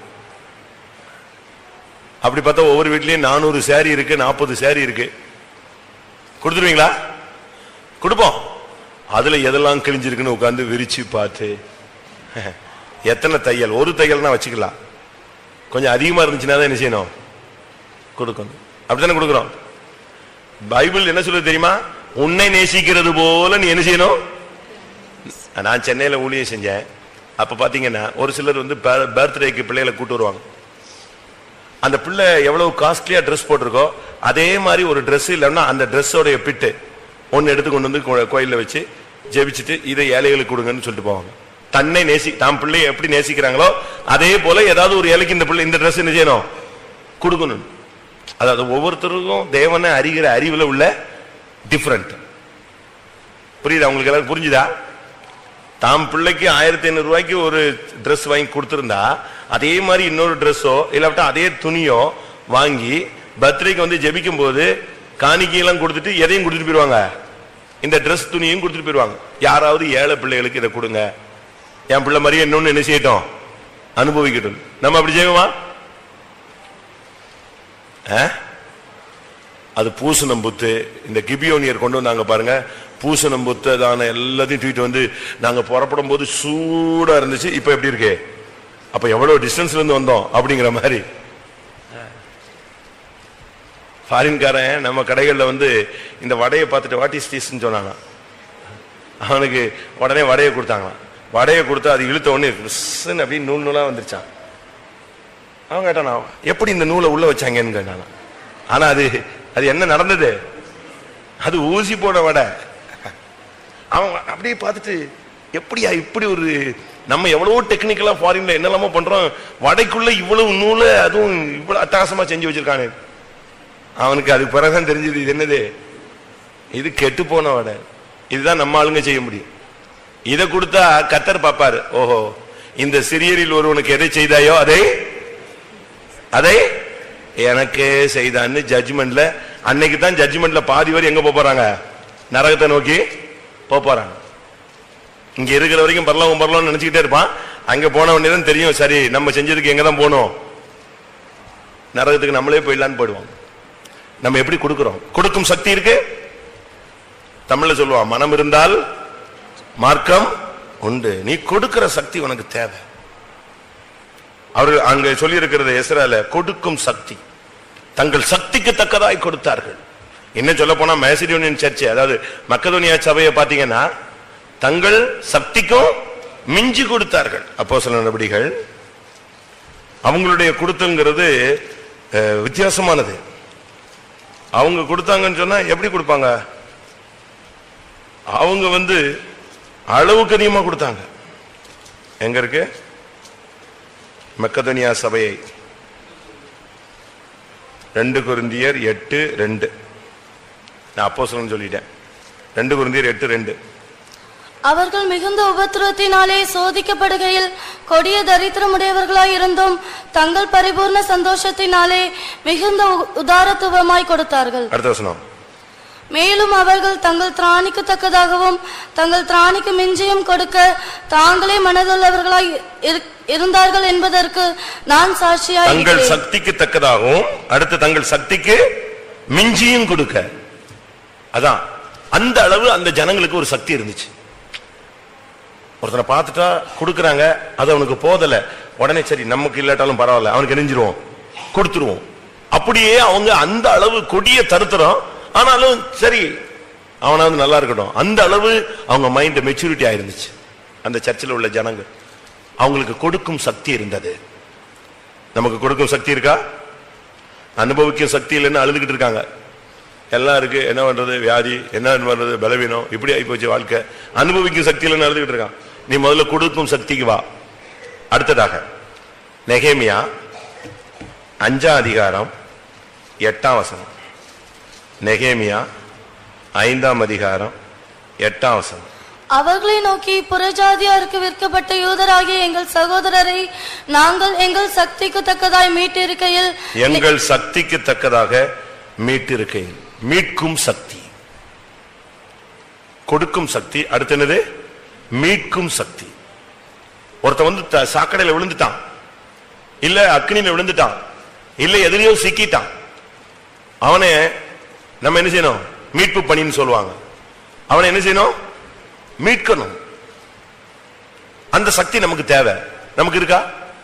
அப்படி பார்த்தா ஒவ்வொரு வீட்லயும் நானூறு சேரி இருக்கு நாற்பது சேரி இருக்கு கொடுத்துருவீங்களா கொடுப்போம் அதுல எதெல்லாம் கிழிஞ்சிருக்குன்னு உட்கார்ந்து விரிச்சு பார்த்து எத்தனை தையல் ஒரு தையல்னா வச்சுக்கலாம் கொஞ்சம் அதிகமா இருந்துச்சுன்னா தான் என்ன செய்யணும் கொடுக்கணும் அப்படித்தானே கொடுக்குறோம் பைபிள் என்ன சொல்லுது தெரியுமா உன்னை நேசிக்கிறது போல நீ என்ன செய்யணும் நான் சென்னையில ஊழியம் செஞ்சேன் அப்ப பாத்தீங்கன்னா ஒரு சிலர் வந்து பர்த்டேக்கு பிள்ளைகளை கூட்டு வருவாங்க அந்த பிள்ளை எவ்வளவு காஸ்ட்லியா ட்ரெஸ் போட்டிருக்கோ அதே மாதிரி ஒரு Dress இல்லைன்னா அந்த ட்ரெஸ்ஸோடைய பிட்டு ஒன்னு எடுத்து கொண்டு வந்து கோ- கோயில்ல வச்சு ஜெபிச்சுட்டு இதை ஏழைகளுக்கு கொடுங்கன்னு சொல்லிட்டு போவாங்க தன்னை நேசி தாம் பிள்ளையை எப்படி நேசிக்கிறாங்களோ அதே போல ஏதாவது ஒரு ஏழைக்கு இந்த பிள்ளை இந்த Dress என்ன செய்யணும் கொடுக்கணும் அதாவது ஒவ்வொருத்தருக்கும் தேவனை அறிகிற அறிவுல உள்ள டிஃபரண்ட் புரியுதா உங்களுக்கு எல்லாம் புரிஞ்சுதா தாம் பிள்ளைக்கு ஆயிரத்தி ஐநூறு ரூபாய்க்கு ஒரு Dress வாங்கி கொடுத்திருந்தா அதே மாதிரி இன்னொரு ட்ரெஸ்ஸோ இல்லாவிட்டா அதே துணியோ வாங்கி பர்த்டேக்கு வந்து ஜெபிக்கும் போது காணிக்கையெல்லாம் கொடுத்துட்டு எதையும் கொடுத்துட்டு போயிருவாங்க இந்த Dress துணியும் கொடுத்துட்டு போயிருவாங்க யாராவது ஏழை பிள்ளைகளுக்கு இதை கொடுங்க என் பிள்ளை மாதிரியே இன்னொன்னு என்ன செய்யட்டும் அனுபவிக்கட்டும் நம்ம அப்படி செய்வோமா ஆ? அது பூசணம் புத்து இந்த கிபியோனியர் கொண்டு வந்தாங்க பாருங்க பூசணம் புத்து தான எல்லாத்தையும் தூக்கிட்டு வந்து நாங்க புறப்படும் போது சூடா இருந்துச்சு இப்ப எப்படி இருக்கு அப்ப எவ்வளவு டிஸ்டன்ஸ்ல இருந்து வந்தோம் அப்படிங்கிற மாதிரி ஃபாரின்காரன் நம்ம கடைகள்ல வந்து இந்த வடையை பார்த்துட்டு வாட் இஸ் டீஸ்ன்னு சொன்னாங்க அவனுக்கு உடனே வடையை கொடுத்தாங்களாம் வடையை கொடுத்து அது இழுத்த உடனே விஸ்ன்னு அப்படியே நூல் நூலா வந்துருச்சான் அவன் கேட்டானா எப்படி இந்த நூலை உள்ள வச்சாங்கன்னு கேட்டானா ஆனா அது அது என்ன நடந்தது அது ஊசி போட வடை அவன் அப்படியே பார்த்துட்டு எப்படியா இப்படி ஒரு நம்ம எவ்வளவோ டெக்னிக்கலா ஃபாரின்ல என்னெல்லாமோ பண்றோம் வடைக்குள்ள இவ்வளவு நூலை அதுவும் இவ்வளவு அட்டகாசமா செஞ்சு வச்சிருக்கானு அவனுக்கு அது பிறகுதான் தெரிஞ்சது இது என்னது இது கெட்டு போன வடை இதுதான் நம்ம ஆளுங்க செய்ய முடியும் இதை கொடுத்தா கத்தர் பாப்பாரு ஓஹோ இந்த சிறியரில் ஒருவனுக்கு எதை செய்தாயோ அதை அதை எனக்கே செய்தான்னு ஜட்ஜ்மெண்ட்ல அன்னைக்கு தான் ஜட்ஜ்மெண்ட்ல பாதி வரை எங்க போப் போறாங்க நரகத்தை நோக்கி போப் போறாங்க இங்க இருக்கிற வரைக்கும் பரலாம் பரலாம்னு நினைச்சுக்கிட்டே இருப்பான் அங்க போன உடனே தான் தெரியும் சரி நம்ம செஞ்சதுக்கு எங்க தான் போகணும் நரகத்துக்கு நம்மளே போயிடலான்னு போயிடுவோம் நம்ம எப்படி கொடுக்கிறோம் கொடுக்கும் சக்தி இருக்கு தமிழ்ல சொல்லுவான் மனம் இருந்தால் மார்க்கம் உண்டு நீ கொடுக்கிற சக்தி உனக்கு தேவை அவர் அங்க சொல்லி இருக்கிறது எஸ்ரால கொடுக்கும் சக்தி தங்கள் சக்திக்கு தக்கதாய் கொடுத்தார்கள் என்ன சொல்ல போனா மேசிடோனியன் சர்ச் அதாவது மக்கதோனியா சபையை பாத்தீங்கன்னா தங்கள் சக்திக்கும் மிஞ்சி கொடுத்தார்கள் அப்போ சில நடவடிக்கைகள் அவங்களுடைய கொடுத்தங்கிறது அஹ், வித்தியாசமானது அவங்க கொடுத்தாங்கன்னு சொன்னா எப்படி கொடுப்பாங்க அவங்க வந்து அளவுக்கு அதிகமா கொடுத்தாங்க எங்க இருக்கு மக்கதனியா சபையை ரெண்டு குருந்தியர் எட்டு ரெண்டு நான் அப்போ சொல்லிட்டேன் ரெண்டு குருந்தியர் எட்டு ரெண்டு அவர்கள் மிகுந்த உபத்திரத்தினாலே சோதிக்கப்படுகையில் கொடிய தரித்திரமுடையவர்களாய் இருந்தும் தங்கள் பரிபூர்ண சந்தோஷத்தினாலே மிகுந்த உ- உதாரத்துவமாய் கொடுத்தார்கள் அடுத்த வசனம் மேலும் அவர்கள் தங்கள் திராணிக்கு தக்கதாகவும் தங்கள் திராணிக்கு மிஞ்சியும் கொடுக்க தாங்களே மனதுள்ளவர்களாய் இரு- இருந்தார்கள் என்பதற்கு நான் சாட்சியாய் தங்கள் இருக்கிறேன். சக்திக்கு தக்கதாகவும் அடுத்து தங்கள் சக்திக்கு மிஞ்சியும் கொடுக்க அதான் அந்த அளவு அந்த ஜனங்களுக்கு ஒரு சக்தி இருந்துச்சு ஒருத்தனை பார்த்துட்டா கொடுக்கறாங்க அது அவனுக்கு போதல உடனே சரி நமக்கு இல்லாட்டாலும் பரவாயில்ல அவனுக்கு எரிஞ்சிருவோம் கொடுத்துருவோம் அப்படியே அவங்க அந்த அளவு கொடிய தருத்திரம் ஆனாலும் சரி அவனாவது நல்லா இருக்கட்டும் அந்த அளவு அவங்க மைண்ட் மெச்சூரிட்டி ஆயிருந்துச்சு அந்த சர்ச்சில் உள்ள ஜனங்க அவங்களுக்கு கொடுக்கும் சக்தி இருந்தது நமக்கு கொடுக்கும் சக்தி இருக்கா அனுபவிக்கும் சக்தி இல்லைன்னு அழுதுகிட்டு இருக்காங்க எல்லாம் இருக்கு என்ன பண்றது வியாதி என்ன பண்றது பலவீனம் இப்படி ஆகி போச்சு வாழ்க்கை அனுபவிக்கும் சக்தி இல்லைன்னு அழுதுகிட்டு இருக்கான் நீ முதல்ல கொடுக்கும் சக்திக்கு வா அடுத்ததாக நெகேமியா அஞ்சாம் அதிகாரம் எட்டாம் வசனம் நெகேமியா ஐந்தாம் அதிகாரம் எட்டாம் வசனம் அவர்களை நோக்கி புறஜாதியாருக்கு விற்கப்பட்ட யூதராகிய எங்கள் சகோதரரை நாங்கள் எங்கள் சக்திக்கு தக்கதாய் மீட்டிருக்கையில் எங்கள் சக்திக்கு தக்கதாக மீட்டிருக்கையில் மீட்கும் சக்தி கொடுக்கும் சக்தி அடுத்து என்னது மீட்கும் சக்தி ஒருத்தன் வந்து த- சாக்கடையில விழுந்துட்டான் இல்ல அக்னியில விழுந்துட்டான் இல்ல எதிரையோ சிக்கிட்டான் அவனை நம்ம என்ன செய்யணும் மீட்பு பணின்னு சொல்லுவாங்க அவனை என்ன செய்யணும் மீட்கணும் அந்த சக்தி நமக்கு தேவை நமக்கு இருக்கா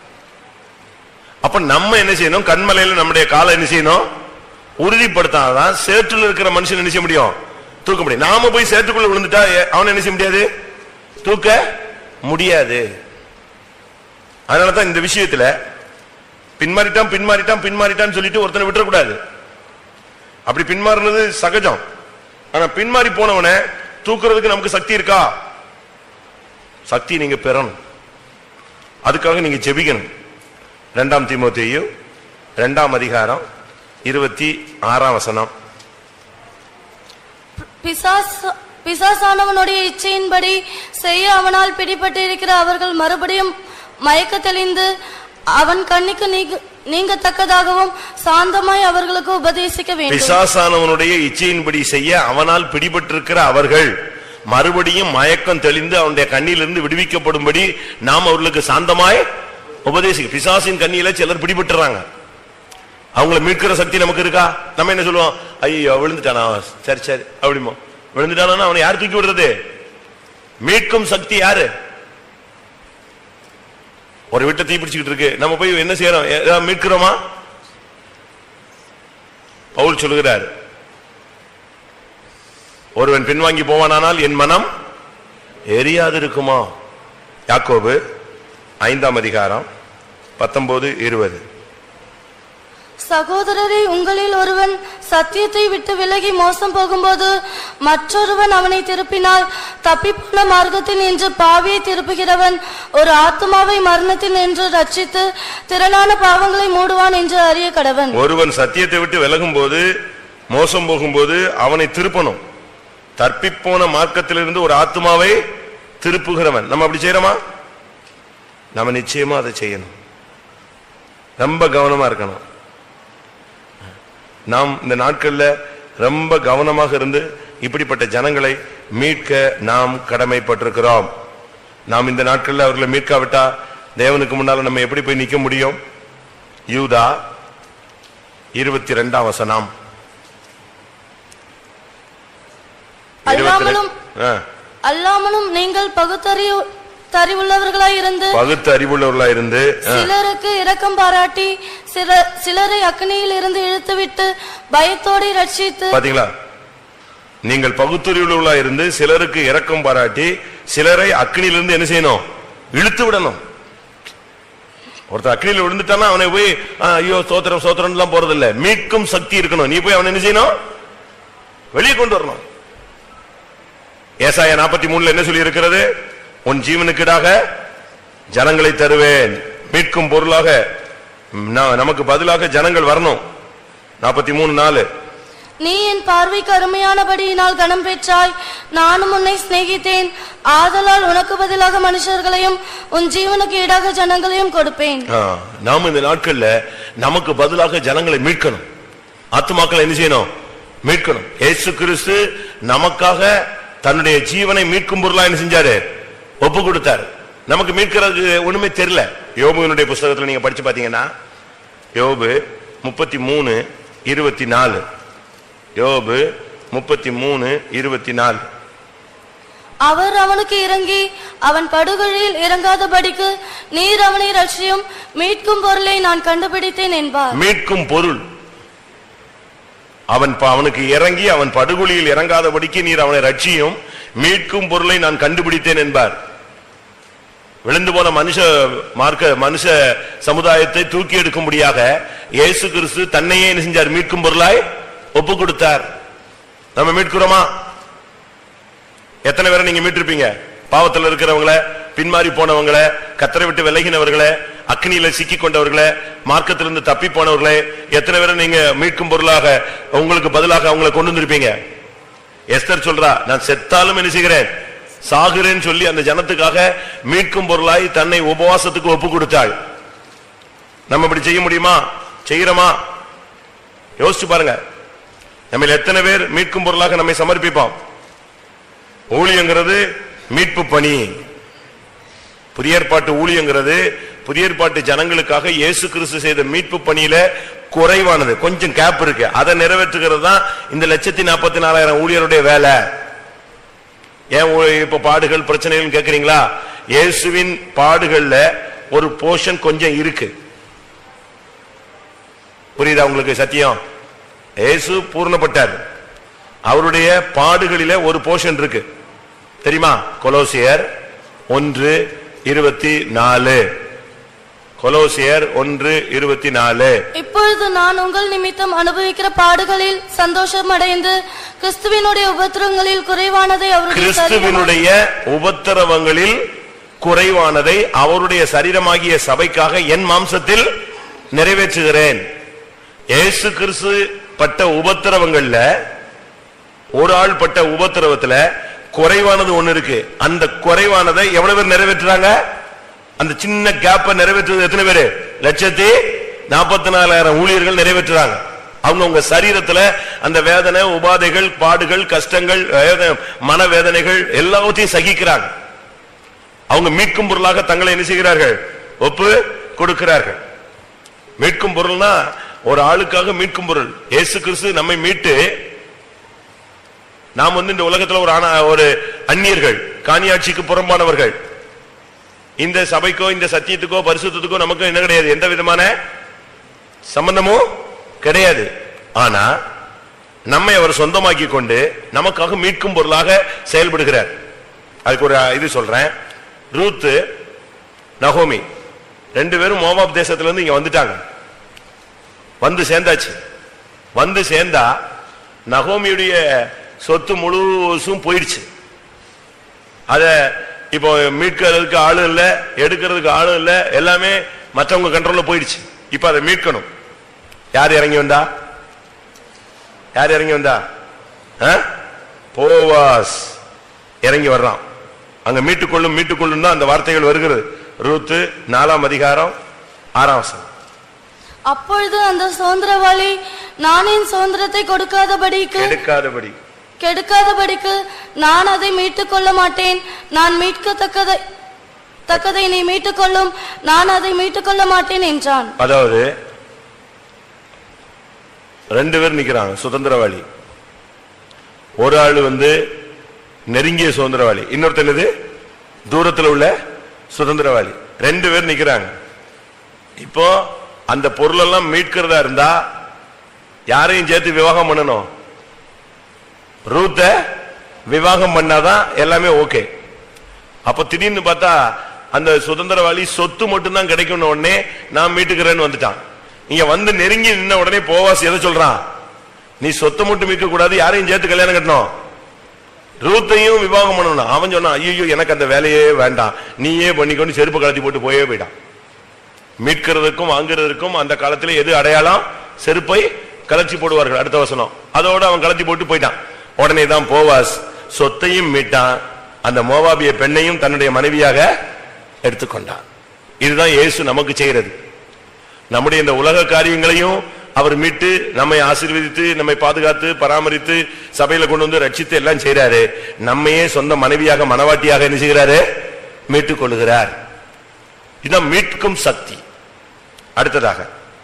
அப்ப நம்ம என்ன செய்யணும் கண்மலையில நம்முடைய காலை என்ன செய்யணும் உறுதிப்படுத்தாதான் சேற்றுல இருக்கிற மனுஷன் என்ன செய்ய முடியும் தூக்க முடியும் நாம போய் சேற்றுக்குள்ள விழுந்துட்டா எ- அவனை என்ன செய்ய முடியாது தூக்க முடியாது அதனாலதான் இந்த விஷயத்துல பின்மாறிட்டான் பின்மாறிட்டான் பின்மாறிட்டான்னு சொல்லிட்டு ஒருத்தனை விட்டுறக்கூடாது அப்படி பின்மாறினது சகஜம் ஆனா பின்மாறி போனவனை தூக்குறதுக்கு நமக்கு சக்தி இருக்கா சக்தி நீங்க பெறணும் அதுக்காக நீங்க ஜெபிக்கணும் இரண்டாம் தீமோத்தேயு இரண்டாம் அதிகாரம் இருபத்தி ஆறாம் வசனம் பிசாஸ் பிசாசானவனுடைய இச்சையின்படி செய்ய அவனால் பிடிபட்டிருக்கிற அவர்கள் மறுபடியும் மயக்க தெளிந்து அவன் கண்ணிக்கு நீங்க நீங்கத்தக்கதாகவும் சாந்தமாய் அவர்களுக்கு உபதேசிக்க வேண்டும் பிசாசானவனுடைய இச்சையின்படி செய்ய அவனால் பிடிபட்டிருக்கிற அவர்கள் மறுபடியும் மயக்கம் தெளிந்து அவனுடைய கண்ணிலிருந்து விடுவிக்கப்படும்படி நாம் அவர்களுக்கு சாந்தமாய் உபதேசிக்க பிசாசின் கண்ணியில சிலர் பிடிபட்டுறாங்க அவங்கள மீட்கிற சக்தி நமக்கு இருக்கா நம்ம என்ன சொல்லுவோம் ஐயோ விழுந்துட்டானா அவன். சரி சரி அப்படிமோ விழுந்துட்டானா அவனை யார் தூக்கி விடுறது மீட்கும் சக்தி யாரு ஒரு வீட்டை தீ பிடிச்சுக்கிட்டு இருக்கு நம்ம போய் என்ன செய்யறோம் ஏதாவது மீட்கிறோமா பவுல் சொல்லுகிறார் ஒருவன் பின்வாங்கி போவானானால் என் மனம் எரியாது இருக்குமா யாக்கோபு ஐந்தாம் அதிகாரம் பத்தொன்பது இருபது சகோதரரே உங்களில் ஒருவன் சத்தியத்தை விட்டு விலகி மோசம் போகும்போது மற்றொருவன் அவனை திருப்பினால் தப்பிப்போன மார்க்கத்தில் நின்று பாவியை திருப்புகிறவன் ஒரு ஆத்மாவை மரணத்தில் நின்று ரட்சித்து திரளான பாவங்களை மூடுவான் என்று அறிய கடவன் ஒருவன் சத்தியத்தை விட்டு விலகும் போது மோசம் போகும்போது அவனை திருப்பணும் தப்பிப்போன மார்க்கத்திலிருந்து ஒரு ஆத்மாவை திருப்புகிறவன் நம்ம அப்படி செய்யறோமா நம்ம நிச்சயமா அதை செய்யணும் ரொம்ப கவனமா இருக்கணும் நாம் இந்த நாட்கள்ல ரொம்ப கவனமாக இருந்து இப்படிப்பட்ட ஜனங்களை மீட்க நாம் கடமைப்பட்டிருக்கிறோம் நாம் இந்த நாட்கள்ல அவர்களை மீட்காவிட்டா தேவனுக்கு முன்னால நம்ம எப்படி போய் நிக்க முடியும் யூதா இருபத்தி ரெண்டாம் வசனம் அல்லாமலும் ஆ, அல்லாமலும் நீங்கள் பகுத்தறிவு தறிவுள்ளவர்களாய் இருந்து பகுத்து அறிவுள்ளவர்களா இருந்து ஆ, சிலருக்கு இரக்கம் பாராட்டி சில- சிலரை அக்னியில் இருந்து இழுத்துவிட்டு பயத்தோடு ரட்சித்து பாத்தீங்களா நீங்கள் பகுத்தறிவுள்ளவர்களா இருந்து சிலருக்கு இரக்கம் பாராட்டி சிலரை அக்னியிலிருந்து என்ன செய்யணும் இழுத்து விடணும் ஒருத்தர் அக்னியில விழுந்துட்டானா அவனை போய் ஆ, ஐயோ சோத்திரம் சோத்திரம் எல்லாம் போறது இல்ல மீட்கும் சக்தி இருக்கணும் நீ போய் அவனை என்ன செய்யணும் வெளியே கொண்டு வரணும் ஏசாயா நாற்பத்தி மூணுல என்ன சொல்லி இருக்கிறது உன் ஜீவனுக்கிடாக ஜனங்களை தருவேன் மீட்கும் பொருளாக ந- நமக்கு பதிலாக ஜனங்கள் வரணும் நாற்பத்தி மூணு நாலு நீ என் பார்வைக்கு அருமையானபடியினால் கனம் பெற்றாய் நானும் உன்னை சிநேகித்தேன் ஆதலால் உனக்கு பதிலாக மனுஷர்களையும் உன் ஜீவனுக்கு ஈடாக ஜனங்களையும் கொடுப்பேன் ஆ, நாம இந்த நாட்கள்ல நமக்கு பதிலாக ஜனங்களை மீட்கணும் ஆத்துமாக்களை என்ன செய்யணும் மீட்கணும் இயேசு கிறிஸ்து நமக்காக தன்னுடைய ஜீவனை மீட்கும் பொருளா என்ன செஞ்சாரு ஒப்பு கொடுத்தாரு நமக்கு மீட்கிறதுக்கு ஒண்ணுமே தெரியல யோபுவினுடைய புஸ்தகத்துல நீங்க படிச்சு பாத்தீங்கன்னா யோபு முப்பத்தி மூணு இருபத்தி நாலு யோபு முப்பத்தி மூணு இருபத்தி நாலு அவர் அவனுக்கு இறங்கி அவன் படுகொழியில் இறங்காதபடிக்கு நீர் அவனை ரட்சியும் மீட்கும் பொருளை நான் கண்டுபிடித்தேன் என்பார் மீட்கும் பொருள் அவன் ப- அவனுக்கு இறங்கி அவன் படுகொலியில் இறங்காதபடிக்கு நீர் அவனை ரட்சியும் மீட்கும் பொருளை நான் கண்டுபிடித்தேன் என்பார் விழுந்து போன மனுஷ மார்க்க மனுஷ சமுதாயத்தை தூக்கி எடுக்கும்படியாக இயேசு கிறிஸ்து தன்னையே என்ன செஞ்சார் மீட்கும் பொருளாய் ஒப்பு கொடுத்தார் நம்ம மீட்கிறோமா எத்தனை பேரை நீங்க மீட்டிருப்பீங்க பாவத்துல இருக்கிறவங்கள பின்மாறி போனவங்கள கத்தரை விட்டு விலகினவர்களே அக்னியில சிக்கி கொண்டவர்களே மார்க்கத்திலிருந்து தப்பி போனவர்களே எத்தனை பேரை நீங்க மீட்கும் பொருளாக உங்களுக்கு பதிலாக அவங்கள கொண்டு வந்திருப்பீங்க எஸ்தர் சொல்றா நான் செத்தாலும் என்ன செய்கிறேன் சாகுறேன்னு சொல்லி அந்த ஜனத்துக்காக மீட்கும் பொருளாய் தன்னை உபவாசத்துக்கு ஒப்பு கொடுத்தாள் நம்ம இப்படி செய்ய முடியுமா செய்யறோமா யோசிச்சு பாருங்க நம்ம எத்தனை பேர் மீட்கும் பொருளாக நம்மை சமர்ப்பிப்போம் ஊழியங்கிறது மீட்பு பணி புதிய ஏற்பாட்டு ஊழியங்கிறது புதிய ஏற்பாட்டு ஜனங்களுக்காக இயேசு கிறிஸ்து செய்த மீட்பு பணியில குறைவானது கொஞ்சம் கேப் இருக்கு அதை நிறைவேற்றுகிறது தான் இந்த லட்சத்தி நாற்பத்தி நாலாயிரம் ஊழியருடைய வேலை ஏன் ஊ- இப்ப பாடுகள் பிரச்சனைகள் கேக்குறீங்களா இயேசுவின் பாடுகள்ல ஒரு போர்ஷன் கொஞ்சம் இருக்கு புரியுதா உங்களுக்கு சத்தியம் இயேசு பூர்ணப்பட்டார் அவருடைய பாடுகளிலே ஒரு போர்ஷன் இருக்கு தெரியுமா கொலோசியர் ஒன்று இருபத்தி நாலு கொலோசியர் ஒன்று இருபத்தி நாலு இப்பொழுது நான் உங்கள் நிமித்தம் அனுபவிக்கிற பாடுகளில் சந்தோஷம் அடைந்து கிறிஸ்துவினுடைய உபத்திரங்களில் குறைவானதை அவருடைய சரீரமாய்- கிறிஸ்துவினுடைய உபத்திரவங்களில் குறைவானதை அவருடைய சரீரமாகிய சபைக்காக என் மாம்சத்தில் நிறைவேற்றுகிறேன் இயேசு கிறிஸ்து பட்ட உபத்திரவங்கள்ல ஒரு ஆள் பட்ட உபத்திரவத்துல குறைவானது ஒண்ணு இருக்கு அந்த குறைவானதை எவ்வளவு பேர் நிறைவேற்றுறாங்க அந்த சின்ன கேப்ப நிறைவேற்றுறது எத்தனை பேரு லட்சத்தி நாற்பத்தி நாலாயிரம் ஊழியர்கள் நிறைவேற்றுறாங்க அவங்க உங்க சரீரத்துல அந்த வேதனை உபாதைகள் பாடுகள் கஷ்டங்கள் வேத- மனவேதனைகள் எல்லாவற்றையும் சகிக்கிறாங்க அவங்க மீட்கும் பொருளாக தங்களை என்ன செய்கிறார்கள் ஒப்பு கொடுக்கிறார்கள் மீட்கும் பொருள்னா ஒரு ஆளுக்காக மீட்கும் பொருள் இயேசு கிறிஸ்து நம்மை மீட்டு நாம் வந்து இந்த உலகத்துல ஒரு ஆனா ஒரு அந்நியர்கள் காணியாட்சிக்கு புறம்பானவர்கள் இந்த சபைக்கோ இந்த சத்தியத்துக்கோ பரிசுத்தத்துக்கோ நமக்கு என்ன கிடையாது எந்த விதமான சம்பந்தமும் கிடையாது ஆனா நம்மை அவர் சொந்தமாக்கி கொண்டு நமக்காக மீட்கும் பொருளாக செயல்படுகிறார் அதுக்கு ஒரு இது சொல்றேன் ரூத்து நகோமி ரெண்டு பேரும் மோவாப் தேசத்துல இருந்து இங்க வந்துட்டாங்க வந்து சேர்ந்தாச்சு வந்து சேர்ந்தா நகோமியுடைய சொத்து முழுசும் போயிடுச்சு அத இப்போ மீட்கிறதுக்கு ஆளும் இல்ல எடுக்கிறதுக்கு ஆளும் இல்ல எல்லாமே மற்றவங்க கண்ட்ரோல்ல போயிடுச்சு இப்ப அதை மீட்கணும் யார் இறங்கி வந்தா யார் இறங்கி வந்தா ஆ? போவாஸ் இறங்கி வர்றான் அங்க மீட்டுக்கொள்ளும் மீட்டுக்கொள்ளும் தான் அந்த வார்த்தைகள் வருகிறது ரூத்து நாலாம் அதிகாரம் ஆறாம் வசனம் அப்பொழுது அந்த சுதந்திரவாளி நான் என் சுதந்திரத்தை கொடுக்காதபடிக்கு எடுக்காதபடி கெடுக்காதபடிக்கு நான் அதை மீட்டுக் கொள்ள மாட்டேன் நான் மீட்கத்தக்கதை தக்கதை நீ மீட்டுக் கொள்ளும் நான் அதை மீட்டுக் கொள்ள மாட்டேன் என்றான் அதாவது ரெண்டு பேர் நிக்கிறாங்க சுதந்திரவாளி ஒரு ஆள் வந்து நெருங்கிய சுதந்திரவாளி இன்னொருத்தன் என்னது தூரத்துல உள்ள சுதந்திரவாளி ரெண்டு பேர் நிக்கிறாங்க இப்போ அந்த பொருளெல்லாம் மீட்கிறதா இருந்தா யாரையும் சேர்த்து விவாகம் பண்ணணும் ரூத்த விவாகம் பண்ணாதான் எல்லாமே ஓகே அப்ப திடீர்னு பார்த்தா அந்த சுதந்திரவாளி சொத்து மட்டும்தான் கிடைக்கும்னு உடனே நான் மீட்டுக்கிறேன்னு வந்துட்டான் இங்க வந்து நெருங்கி நின்ன உடனே போவாஸ் எதை சொல்றான் நீ சொத்தை மட்டும் மீட்க கூடாது யாரையும் சேர்த்து கல்யாணம் கட்டணும் ரூத்தையும் விவாகம் பண்ணணும் அவன் சொன்னான் ஐயோ எனக்கு அந்த வேலையே வேண்டாம் நீயே பண்ணிக்கொண்டு செருப்பு கலத்தி போட்டு போயே போயிட்டான் மீட்கிறதுக்கும் வாங்குறதுக்கும் அந்த காலத்துல எது அடையாளம் செருப்பை கலச்சி போடுவார்கள் அடுத்த வசனம் அதோட அவன் கலத்தி போட்டு போயிட்டான் உடனே தான் போவாஸ் சொத்தையும் மீட்டான் அந்த மோவாபிய பெண்ணையும் தன்னுடைய மனைவியாக எடுத்துக்கொண்டான் இதுதான் இயேசு நமக்கு செய்யறது நம்முடைய இந்த உலக காரியங்களையும் அவர் மீட்டு நம்மை ஆசீர்வதித்து நம்மை பாதுகாத்து பராமரித்து சபையில கொண்டு வந்து ரட்சித்து எல்லாம் செய்றாரு நம்மையே சொந்த மனைவியாக மனவாட்டியாக என்ன செய்கிறாரு மீட்டுக் கொள்ளுகிறார் இதான் மீட்கும் சக்தி அடுத்ததாக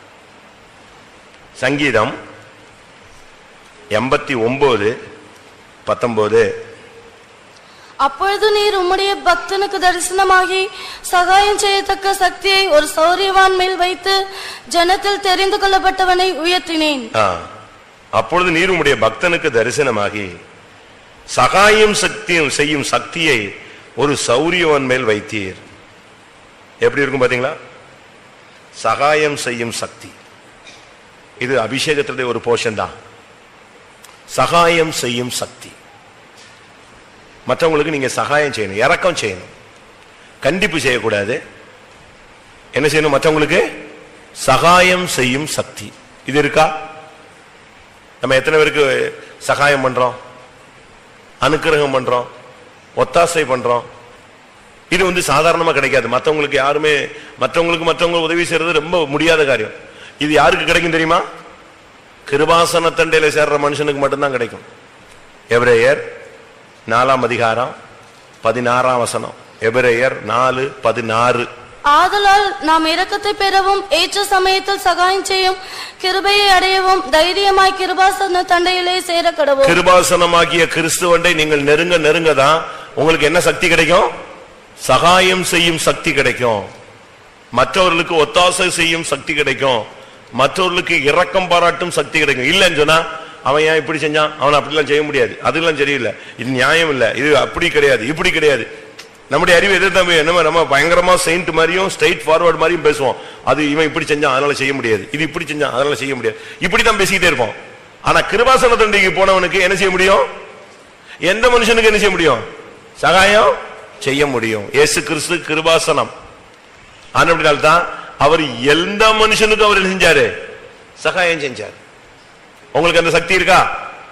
சங்கீதம் எண்பத்தி ஒன்பது பத்தொன்பது அப்பொழுது நீர் உம்முடைய பக்தனுக்கு தரிசனமாகி சகாயம் செய்யத்தக்க சக்தியை ஒரு சௌரியவான் மேல் வைத்து ஜனத்தில் தெரிந்து கொள்ளப்பட்டவனை உயர்த்தினேன் ஆ. அப்பொழுது நீர் உம்முடைய பக்தனுக்கு தரிசனமாகி சகாயம் சக்தியும் செய்யும் சக்தியை ஒரு சௌரியவன் மேல் வைத்தீர் எப்படி இருக்கும் பாத்தீங்களா சகாயம் செய்யும் சக்தி இது அபிஷேகத்துடைய ஒரு போர்ஷன் தான் சகாயம் செய்யும் சக்தி மற்றவங்களுக்கு நீங்க சகாயம் செய்யணும் இரக்கம் செய்யணும் கண்டிப்பு செய்யக்கூடாது என்ன செய்யணும் மற்றவங்களுக்கு சகாயம் செய்யும் சக்தி இது இருக்கா நம்ம எத்தனை பேருக்கு சகாயம் பண்றோம் அனுக்கிரகம் பண்றோம் ஒத்தாசை பண்றோம் இது வந்து சாதாரணமா கிடைக்காது மத்தவங்களுக்கு யாருமே மற்றவங்களுக்கு மற்றவங்க உதவி செய்யறது ரொம்ப முடியாத காரியம் இது யாருக்கு கிடைக்கும் தெரியுமா கிருபாசன தண்டையில சேர்ற மனுஷனுக்கு மட்டும்தான் கிடைக்கும் எபிரேயர் நாலாம் அதிகாரம் பதினாறாம் வசனம் எபிரேயர் நாலு பதினாறு ஆதலால் நாம் இரக்கத்தை பெறவும் ஏற்ற சமயத்தில் சகாயம் செய்யும் கிருபையை அடையவும் தைரியமாய் கிருபாசன தண்டையிலே சேர கடவும் கிருபாசனமாகிய கிறிஸ்துவண்டை நீங்கள் நெருங்க நெருங்க தான் உங்களுக்கு என்ன சக்தி கிடைக்கும் சகாயம் செய்யும் சக்தி கிடைக்கும் மற்றவர்களுக்கு ஒத்தாசை செய்யும் சக்தி கிடைக்கும் மற்றவர்களுக்கு இரக்கம் பாராட்டும் சக்தி கிடைக்கும் இல்லைன்னு சொன்னா அவன் ஏன் இப்படி செஞ்சான் அவன் அப்படிலாம் செய்ய முடியாது அதெல்லாம் சரியில்லை இது நியாயம் இல்ல இது அப்படி கிடையாது இப்படி கிடையாது நம்முடைய அறிவு எதிர்த்து நம்ம என்ன நம்ம பயங்கரமா செயின்ட் மாதிரியும் ஸ்ட்ரைட் ஃபார்வர்ட் மாதிரியும் பேசுவோம் அது இவன் இப்படி செஞ்சான் அதனால செய்ய முடியாது இது இப்படி செஞ்சான் அதனால செய்ய முடியாது இப்படி தான் பேசிக்கிட்டே இருப்போம் ஆனா கிருபாசன தண்டிக்கு போனவனுக்கு என்ன செய்ய முடியும் எந்த மனுஷனுக்கு என்ன செய்ய முடியும் சகாயம் செய்ய முடியும் இயேசு கிறிஸ்து கிருபாசனம் தான் அவர் எந்த மனுஷனுக்கும் அவர் என்ன செஞ்சாரு சகாயம் செஞ்சார் உங்களுக்கு அந்த சக்தி இருக்கா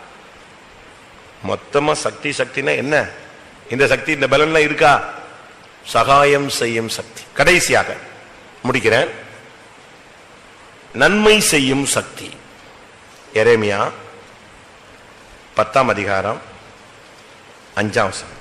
மொத்தமா சக்தி சக்தினா என்ன இந்த சக்தி இந்த பலன்லாம் இருக்கா சகாயம் செய்யும் சக்தி கடைசியாக முடிக்கிறேன் நன்மை செய்யும் சக்தி எரேமியா பத்தாம் அதிகாரம் அஞ்சாம் வசனம்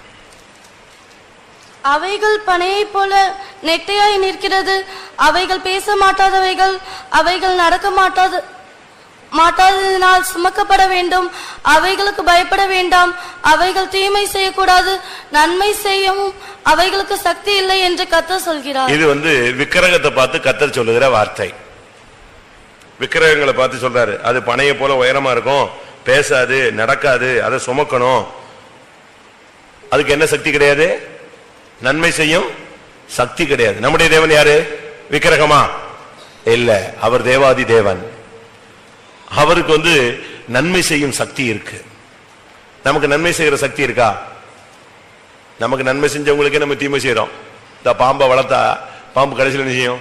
அவைகள் பனையைப் போல நெட்டையாய் நிற்கிறது அவைகள் பேச மாட்டாதவைகள் அவைகள் நடக்க மாட்டாத மாட்டாததினால் சுமக்கப்பட வேண்டும் அவைகளுக்கு பயப்பட வேண்டாம் அவைகள் தீமை செய்யக்கூடாது நன்மை செய்யவும் அவைகளுக்கு சக்தி இல்லை என்று கத்த சொல்கிறார் இது வந்து விக்கிரகத்தை பார்த்து கத்தர் சொல்லுகிற வார்த்தை விக்கிரகங்களை பார்த்து சொல்றாரு அது பனையை போல உயரமா இருக்கும் பேசாது நடக்காது அதை சுமக்கணும் அதுக்கு என்ன சக்தி கிடையாது நன்மை செய்யும் சக்தி கிடையாது நம்முடைய தேவன் யாரு விக்கிரகமா இல்ல அவர் தேவாதி தேவன் அவருக்கு வந்து நன்மை செய்யும் சக்தி இருக்கு நமக்கு நன்மை செய்யற சக்தி இருக்கா நமக்கு நன்மை செஞ்சவங்களுக்கே நம்ம தீமை செய்யறோம் இந்த பாம்பை வளர்த்தா பாம்பு கடைசியில் என்ன செய்யும்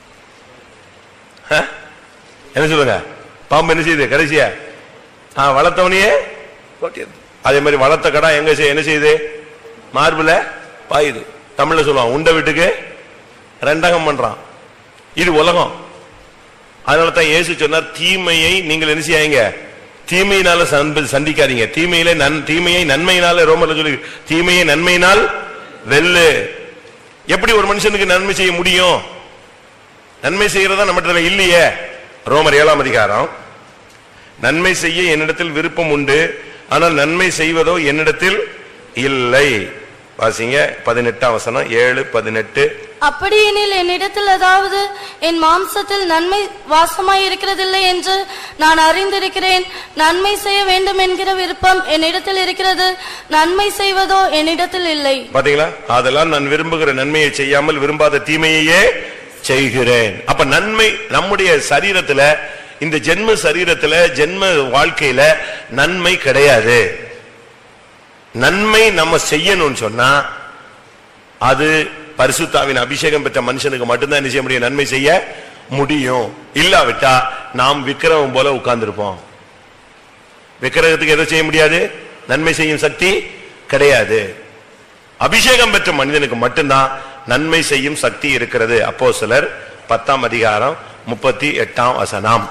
ஆ? என்ன சொல்லுங்க பாம்பு என்ன செய்யுது கடைசியா ஆ வளர்த்தவனையே கொட்டிடுது. அதே மாதிரி வளர்த்த கடா எங்க செய்- என்ன செய்யுது மார்புல பாயுது தமிழ்ல சொல்லுவான் உண்ட வீட்டுக்கு ரெண்டகம் பண்றான் இது உலகம் அதனால தான் இயேசு சொன்னார் தீமையை நீங்கள் என்ன செய்யாங்க தீமையினால சந்தி- சந்திக்காதீங்க தீமையில நன் தீமையை நன்மையினால ரோமர்ல சொல்லி தீமையை நன்மையினால் வெல்லு எப்படி ஒரு மனுஷனுக்கு நன்மை செய்ய முடியும் நன்மை செய்யறதா நம்மகிட்ட இல்லையே ரோமர் ஏழாம் அதிகாரம் நன்மை செய்ய என்னிடத்தில் விருப்பம் உண்டு ஆனால் நன்மை செய்வதோ என்னிடத்தில் இல்லை வாசிங்க பதினெட்டாம் வசனம் ஏழு பதினெட்டு அப்படியெனில் என்னிடத்தில் அதாவது என் மாம்சத்தில் நன்மை வாசமாய் இருக்கிறதில்லை என்று நான் அறிந்திருக்கிறேன் நன்மை செய்ய வேண்டும் என்கிற விருப்பம் என்னிடத்தில் இருக்கிறது நன்மை செய்வதோ என்னிடத்தில் இல்லை பாத்தீங்களா அதெல்லாம் நான் விரும்புகிற நன்மையை செய்யாமல் விரும்பாத தீமையையே செய்கிறேன் அப்ப நன்மை நம்முடைய சரீரத்துல இந்த ஜென்ம சரீரத்துல ஜென்ம வாழ்க்கையில நன்மை கிடையாது நன்மை நம்ம செய்யணும்னு சொன்னா அது பரிசுத்தாவின் அபிஷேகம் பெற்ற மனுஷனுக்கு மட்டும்தான் என்ன செய்ய முடியும் நன்மை செய்ய முடியும் இல்லாவிட்டா நாம் விக்கிரகம் போல உட்கார்ந்திருப்போம் விக்கிரகத்துக்கு எதை செய்ய முடியாது நன்மை செய்யும் சக்தி கிடையாது அபிஷேகம் பெற்ற மனிதனுக்கு மட்டும்தான் நன்மை செய்யும் சக்தி இருக்கிறது அப்போ சிலர் பத்தாம் அதிகாரம் முப்பத்தி எட்டாம் வசனம்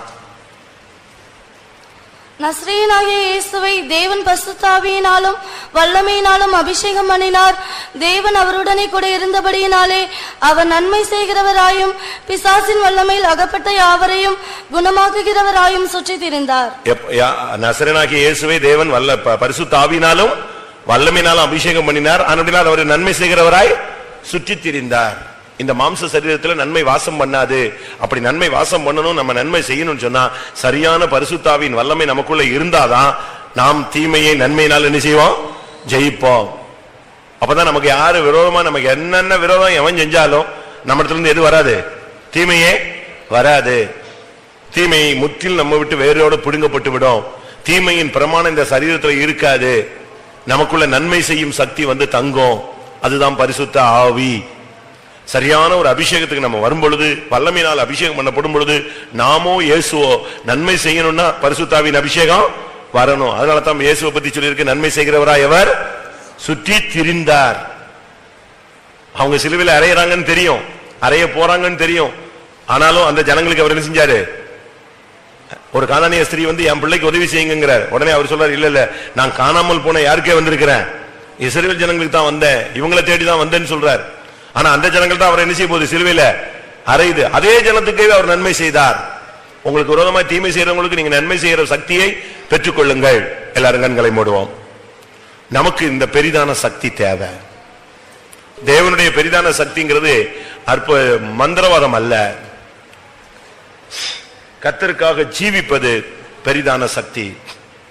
நஸ்ரீனாகிய இயேசுவை தேவன் பசுத்தாவியினாலும் வல்லமையினாலும் அபிஷேகம் பண்ணினார் தேவன் அவருடனே கூட இருந்தபடியினாலே அவர் நன்மை செய்கிறவராயும் பிசாசின் வல்லமையில் அகப்பட்ட யாவரையும் குணமாக்குகிறவராயும் சுற்றித் திரிந்தார் எப்- யா- நசரேனாகிய இயேசுவை தேவன் வல்ல ப- பரிசுத்த ஆவியினாலும் வல்லமையினாலும் அபிஷேகம் பண்ணினார் ஆனால் அவர் நன்மை செய்கிறவராய் சுற்றித் திரிந்தார் இந்த மாம்ச சரீரத்துல நன்மை வாசம் பண்ணாது அப்படி நன்மை வாசம் பண்ணணும் நம்ம நன்மை செய்யணும்னு சொன்னா சரியான பரிசுத்தாவின் வல்லமை நமக்குள்ள இருந்தாதான் நாம் தீமையை நன்மையினால் என்ன செய்வோம் ஜெயிப்போம் அப்பதான் நமக்கு யாரு விரோதமா நமக்கு என்னென்ன விரோதம் எவன் செஞ்சாலும் நம்ம இடத்துல இருந்து எது வராது தீமையே வராது தீமை முற்றில் நம்ம விட்டு வேரோடு புடுங்கப்பட்டு விடும் தீமையின் பிரமாணம் இந்த சரீரத்துல இருக்காது நமக்குள்ள நன்மை செய்யும் சக்தி வந்து தங்கும் அதுதான் பரிசுத்த ஆவி சரியான ஒரு அபிஷேகத்துக்கு நம்ம வரும் பொழுது வல்லமையினால் அபிஷேகம் பண்ணப்படும் பொழுது நாமோ இயேசுவோ நன்மை செய்யணும்னா பரிசுத்தாவின் அபிஷேகம் வரணும் அதனால தான் இயேசுவை பத்தி சொல்லியிருக்கு நன்மை செய்கிறவரா எவர் சுற்றி திரிந்தார் அவங்க சிலுவையில் அறையறாங்கன்னு தெரியும் அறைய போறாங்கன்னு தெரியும் ஆனாலும் அந்த ஜனங்களுக்கு அவர் என்ன செஞ்சாரு ஒரு காணானிய ஸ்திரீ வந்து என் பிள்ளைக்கு உதவி செய்யுங்கிறார் உடனே அவர் சொல்றாரு இல்ல இல்ல நான் காணாமல் போன யாருக்கே வந்திருக்கிறேன் இஸ்ரேல் ஜனங்களுக்கு தான் வந்தேன் இவங்களை தேடி தான் வந்தேன்னு சொல்றார் ஆனா அந்த ஜனங்கள் தான் அவர் என்ன செய்ய போகுது சிலுவையில அறையுது அதே ஜனத்துக்கே அவர் நன்மை செய்தார் உங்களுக்கு விரோதமா தீமை செய்யறவங்களுக்கு நீங்க நன்மை செய்யற சக்தியை பெற்றுக்கொள்ளுங்கள் எல்லாரும் கண்களை மூடுவோம் நமக்கு இந்த பெரிதான சக்தி தேவை தேவனுடைய பெரிதான சக்திங்கிறது அற்ப மந்திரவாதம் அல்ல கத்தருக்காக ஜீவிப்பது பெரிதான சக்தி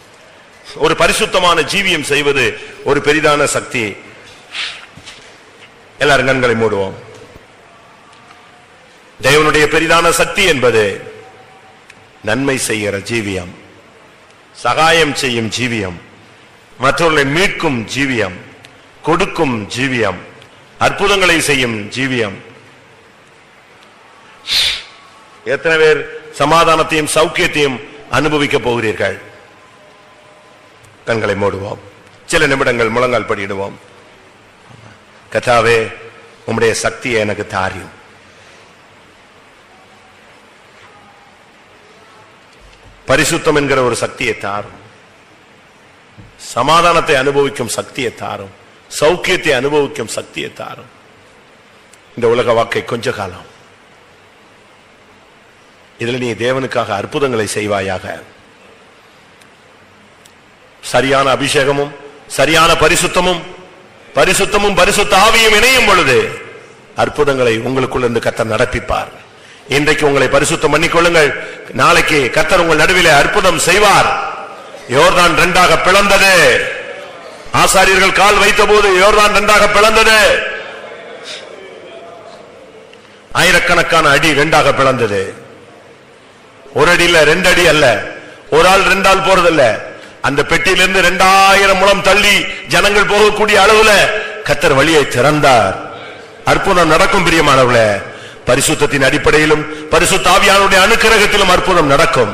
ஒரு பரிசுத்தமான ஜீவியம் செய்வது ஒரு பெரிதான சக்தி எல்லாரும் கண்களை மூடுவோம் தேவனுடைய பெரிதான சக்தி என்பது நன்மை செய்கிற ஜீவியம் சகாயம் செய்யும் ஜீவியம் மற்றவர்களை மீட்கும் ஜீவியம் கொடுக்கும் ஜீவியம் அற்புதங்களை செய்யும் ஜீவியம் எத்தனை பேர் சமாதானத்தையும் சௌக்கியத்தையும் அனுபவிக்க போகிறீர்கள் கண்களை மூடுவோம் சில நிமிடங்கள் முழங்கால் படியிடுவோம் கதாவே உம்முடைய சக்தியை எனக்கு தாரியும் பரிசுத்தம் என்கிற ஒரு சக்தியை தாரும் சமாதானத்தை அனுபவிக்கும் சக்தியை தாரும் சௌக்கியத்தை அனுபவிக்கும் சக்தியை தாரும் இந்த உலக வாக்கை கொஞ்ச காலம் இதில் நீ தேவனுக்காக அற்புதங்களை செய்வாயாக சரியான அபிஷேகமும் சரியான பரிசுத்தமும் பரிசுத்தமும் பரிசுத்த ஆவியும் இணையும் பொழுது அற்புதங்களை உங்களுக்குள்ள இருந்து கத்தர் நடப்பிப்பார் இன்றைக்கு உங்களை பரிசுத்தம் பண்ணிக்கொள்ளுங்கள் நாளைக்கு கத்தர் உங்கள் நடுவிலே அற்புதம் செய்வார் யோர்தான் ரெண்டாக பிளந்தது ஆசாரியர்கள் கால் வைத்த போது யோர்தான் ரெண்டாக பிளந்தது ஆயிரக்கணக்கான அடி ரெண்டாக பிளந்தது ஒரு அடி இல்ல ரெண்டு அடி அல்ல ஒரு ஆள் ரெண்டாள் போறதில்ல அந்த பெட்டியிலிருந்து ரெண்டாயிரம் முழம் தள்ளி ஜனங்கள் போகக்கூடிய அளவுல கத்தர் வழியை திறந்தார் அற்புதம் நடக்கும் பிரியமானவள பரிசுத்தத்தின் அடிப்படையிலும் பரிசுத்த ஆவியானுடைய அனுக்கிரகத்திலும் அற்புதம் நடக்கும்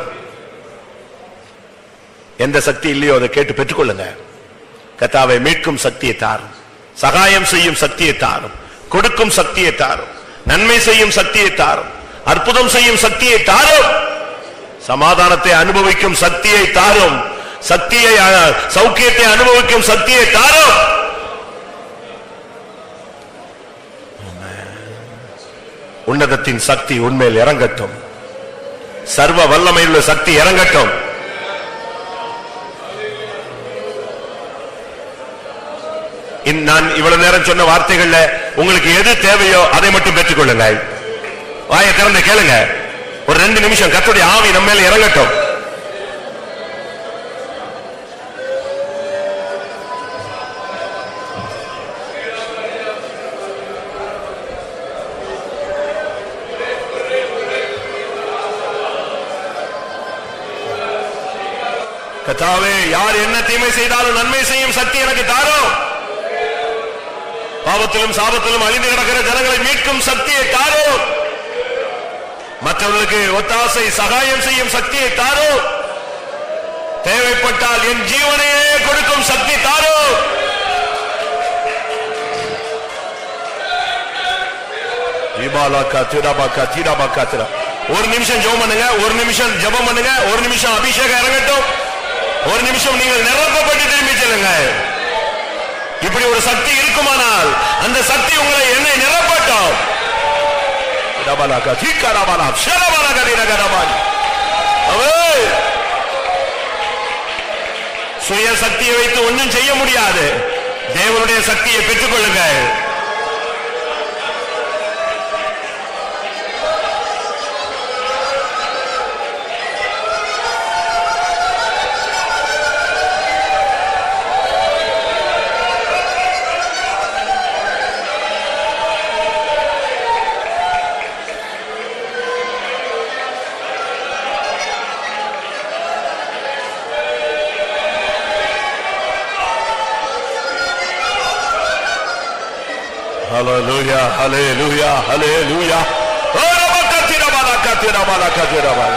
எந்த சக்தி இல்லையோ அதை கேட்டு பெற்றுக்கொள்ளுங்க கத்தாவை மீட்கும் சக்தியை தாரும் சகாயம் செய்யும் சக்தியை தாரும் கொடுக்கும் சக்தியை தாரும் நன்மை செய்யும் சக்தியை தாரும் அற்புதம் செய்யும் சக்தியை தாரும் சமாதானத்தை அனுபவிக்கும் சக்தியை தாரும் சக்தியை அஹ், சௌக்கியத்தை அனுபவிக்கும் சக்தியை தாரும் உன்னதத்தின் சக்தி உண்மையில் இறங்கட்டும் சர்வ வல்லமையுள்ள சக்தி இறங்கட்டும் இன் நான் இவ்வளவு நேரம் சொன்ன வார்த்தைகள்ல உங்களுக்கு எது தேவையோ அதை மட்டும் பெற்றுக்கொள்ளுங்க வாயை திறந்து கேளுங்க ஒரு ரெண்டு நிமிஷம் கத்துடைய ஆவி நம்ம மேல இறங்கட்டும் கத்தாவே யார் என்ன தீமை செய்தாலும் நன்மை செய்யும் சக்தி எனக்கு தாரும் பாவத்திலும் சாபத்திலும் அழிந்து கிடக்கிற ஜனங்களை மீட்கும் சக்தியை தாரும் மற்றவர்களுக்கு ஒத்தாசை சகாயம் செய்யும் சக்தியை தாரும் தேவைப்பட்டால் என் ஜீவனையே கொடுக்கும் சக்தி தாரும் தீபாலாக்கா திராபாக்கா தீராபாக்கா திரா ஒரு நிமிஷம் ஜெபம் பண்ணுங்க ஒரு நிமிஷம் ஜெபம் பண்ணுங்க ஒரு நிமிஷம் அபிஷேகம் இறங்கட்டும் ஒரு நிமிஷம் நீங்கள் நிரப்பப்பட்டு திரும்பி செல்லுங்க இப்படி ஒரு சக்தி இருக்குமானால் அந்த சக்தி உங்களை என்னை நிரப்பட்டும் ரபலாக்கா தீக்காராபாலா ஷரபாலா கதிரகரபாலி அவே சுய சக்தியை வைத்து ஒன்றும் செய்ய முடியாது தேவனுடைய சக்தியை பெற்றுக் கொள்ளுங்கள் Hallelujah, hallelujah, hallelujah. Oh, rabakatira balakatira balakatira bala.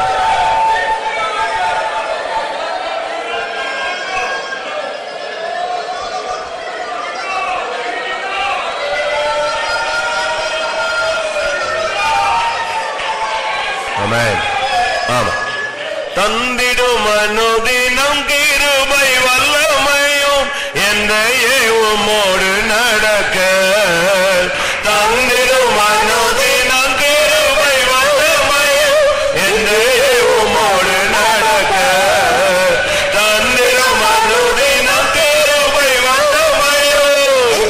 Amen. ஆமா தந்திடும் அனுதினம் கிருபை வல்லமையும் எந்த ஏவுமோடு நடக்க தந்திடும் அனுதினம் கிருபை வல்லமையும் எந்த ஏவுமோடு நடக்க தந்திடும் அனுதினம் கிருபை வல்லமையும்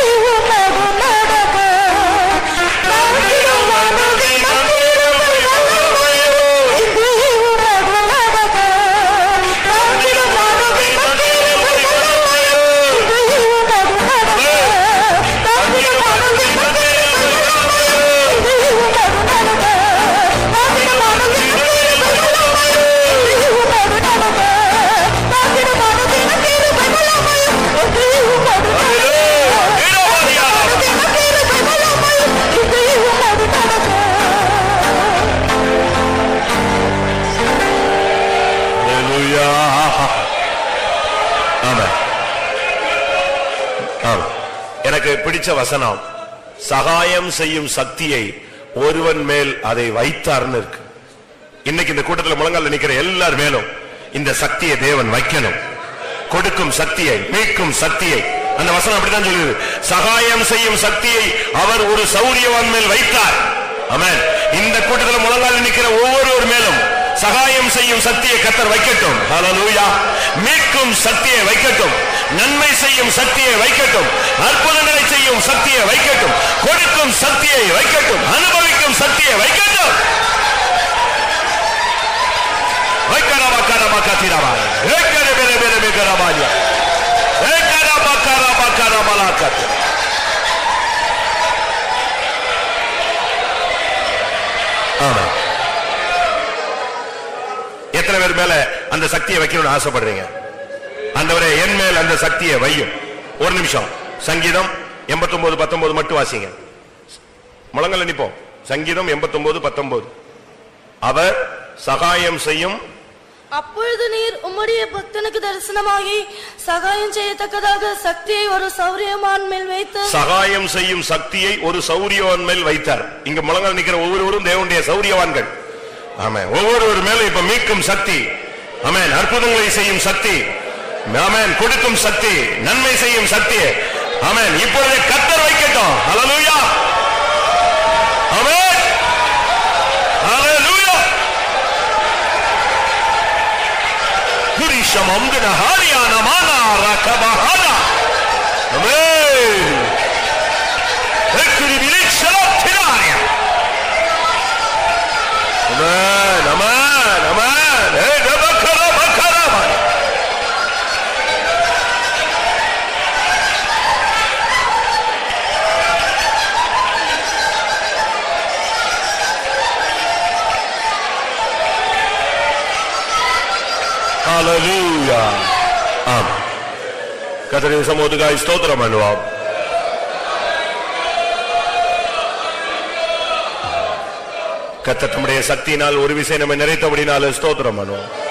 தந்திடும் அனுதினம் கிருபை வல்லமையும் தந்திடும் அனுதினம் கிருபை எனக்கு பிடிச்ச வசனம் சகாயம் செய்யும் சக்தியை ஒருவன் மேல் அதை வைத்தார்னு இருக்கு இன்னைக்கு இந்த கூட்டத்துல முழங்கால நிக்கிற எல்லார் மேலும் இந்த சக்தியை தேவன் வைக்கணும் கொடுக்கும் சக்தியை மீட்கும் சக்தியை அந்த வசனம் அப்படித்தான் சொல்லுது சகாயம் செய்யும் சக்தியை அவர் ஒரு சௌரியவான் மேல் வைத்தார் ஆமென் இந்த கூட்டத்துல முழங்கால நிக்கிற ஒவ்வொருவர் மேலும் சகாயம் செய்யும் சக்தியை கத்தர் வைக்கட்டும் ஹalleluya மீட்கும் சக்தியை வைக்கட்டும் நன்மை செய்யும் சக்தியை வைக்கட்டும் அற்புதங்களை செய்யும் சக்தியை வைக்கட்டும் கொடுக்கும் சக்தியை வைக்கட்டும் அனுபவிக்கும் சக்தியை வைக்கட்டும் வைக்கரபக்கரபக்கத்திரபாய். ஏக்கரபெரபெரபெகரபாய். ஏக்கரபக்கரபக்கரபலாக்கத்து. ஆமென். எத்தனை பேர் மேல அந்த சக்தியை வைக்கணும்னு ஆசைப்படுறீங்க ஆண்டவரே என் மேல் அந்த சக்தியை வையும் ஒரு நிமிஷம் சங்கீதம் 89 பத்தொன்பது மட்டும் வாசிங்க முழங்கல் நிப்போம் சங்கீதம் 89 பத்தொன்பது அவர் சகாயம் செய்யும் அப்பொழுது நீர் உம்முடைய பக்தனுக்கு தரிசனமாகி சகாயம் செய்யத்தக்கதாக சக்தியை ஒரு சௌரியமான் மேல் வைத்து சகாயம் செய்யும் சக்தியை ஒரு சௌரியவான் மேல் வைத்தார் இங்க முழங்கால் நிக்கிற ஒவ்வொருவரும் தேவனுடைய சௌரியவான்கள் ஆமென் ஒவ்வொருவர் மேலும் இப்ப மீட்கும் சக்தி ஆமென் அற்புதங்களை செய்யும் சக்தி ஆமென் கொடுக்கும் சக்தி நன்மை செய்யும் சக்தி ஆமென் இப்பொழுது கத்தர் வைக்கட்டும் ஹalleluya ஆமென் ஹalleluya புரிஷம் அம்கன ஹாரியான மானா ரகபஹானா ஆமென் எக்ரி பிலிக்ஷலம் திராரியா ஆமென் ஆமென் ஆமென் ஏ டபக்கர பக்கரமாய் Hallelujah. ஆமென். கர்த்தரின் சமூகத்துக்காய் ஸ்தோத்திரம் பண்ணுவோம் கர்த்தர் தம்முடைய சக்தியினால் ஒரு விசை நம்ம நிறைத்தபடினால ஸ்தோத்திரம் பண்ணுவோம்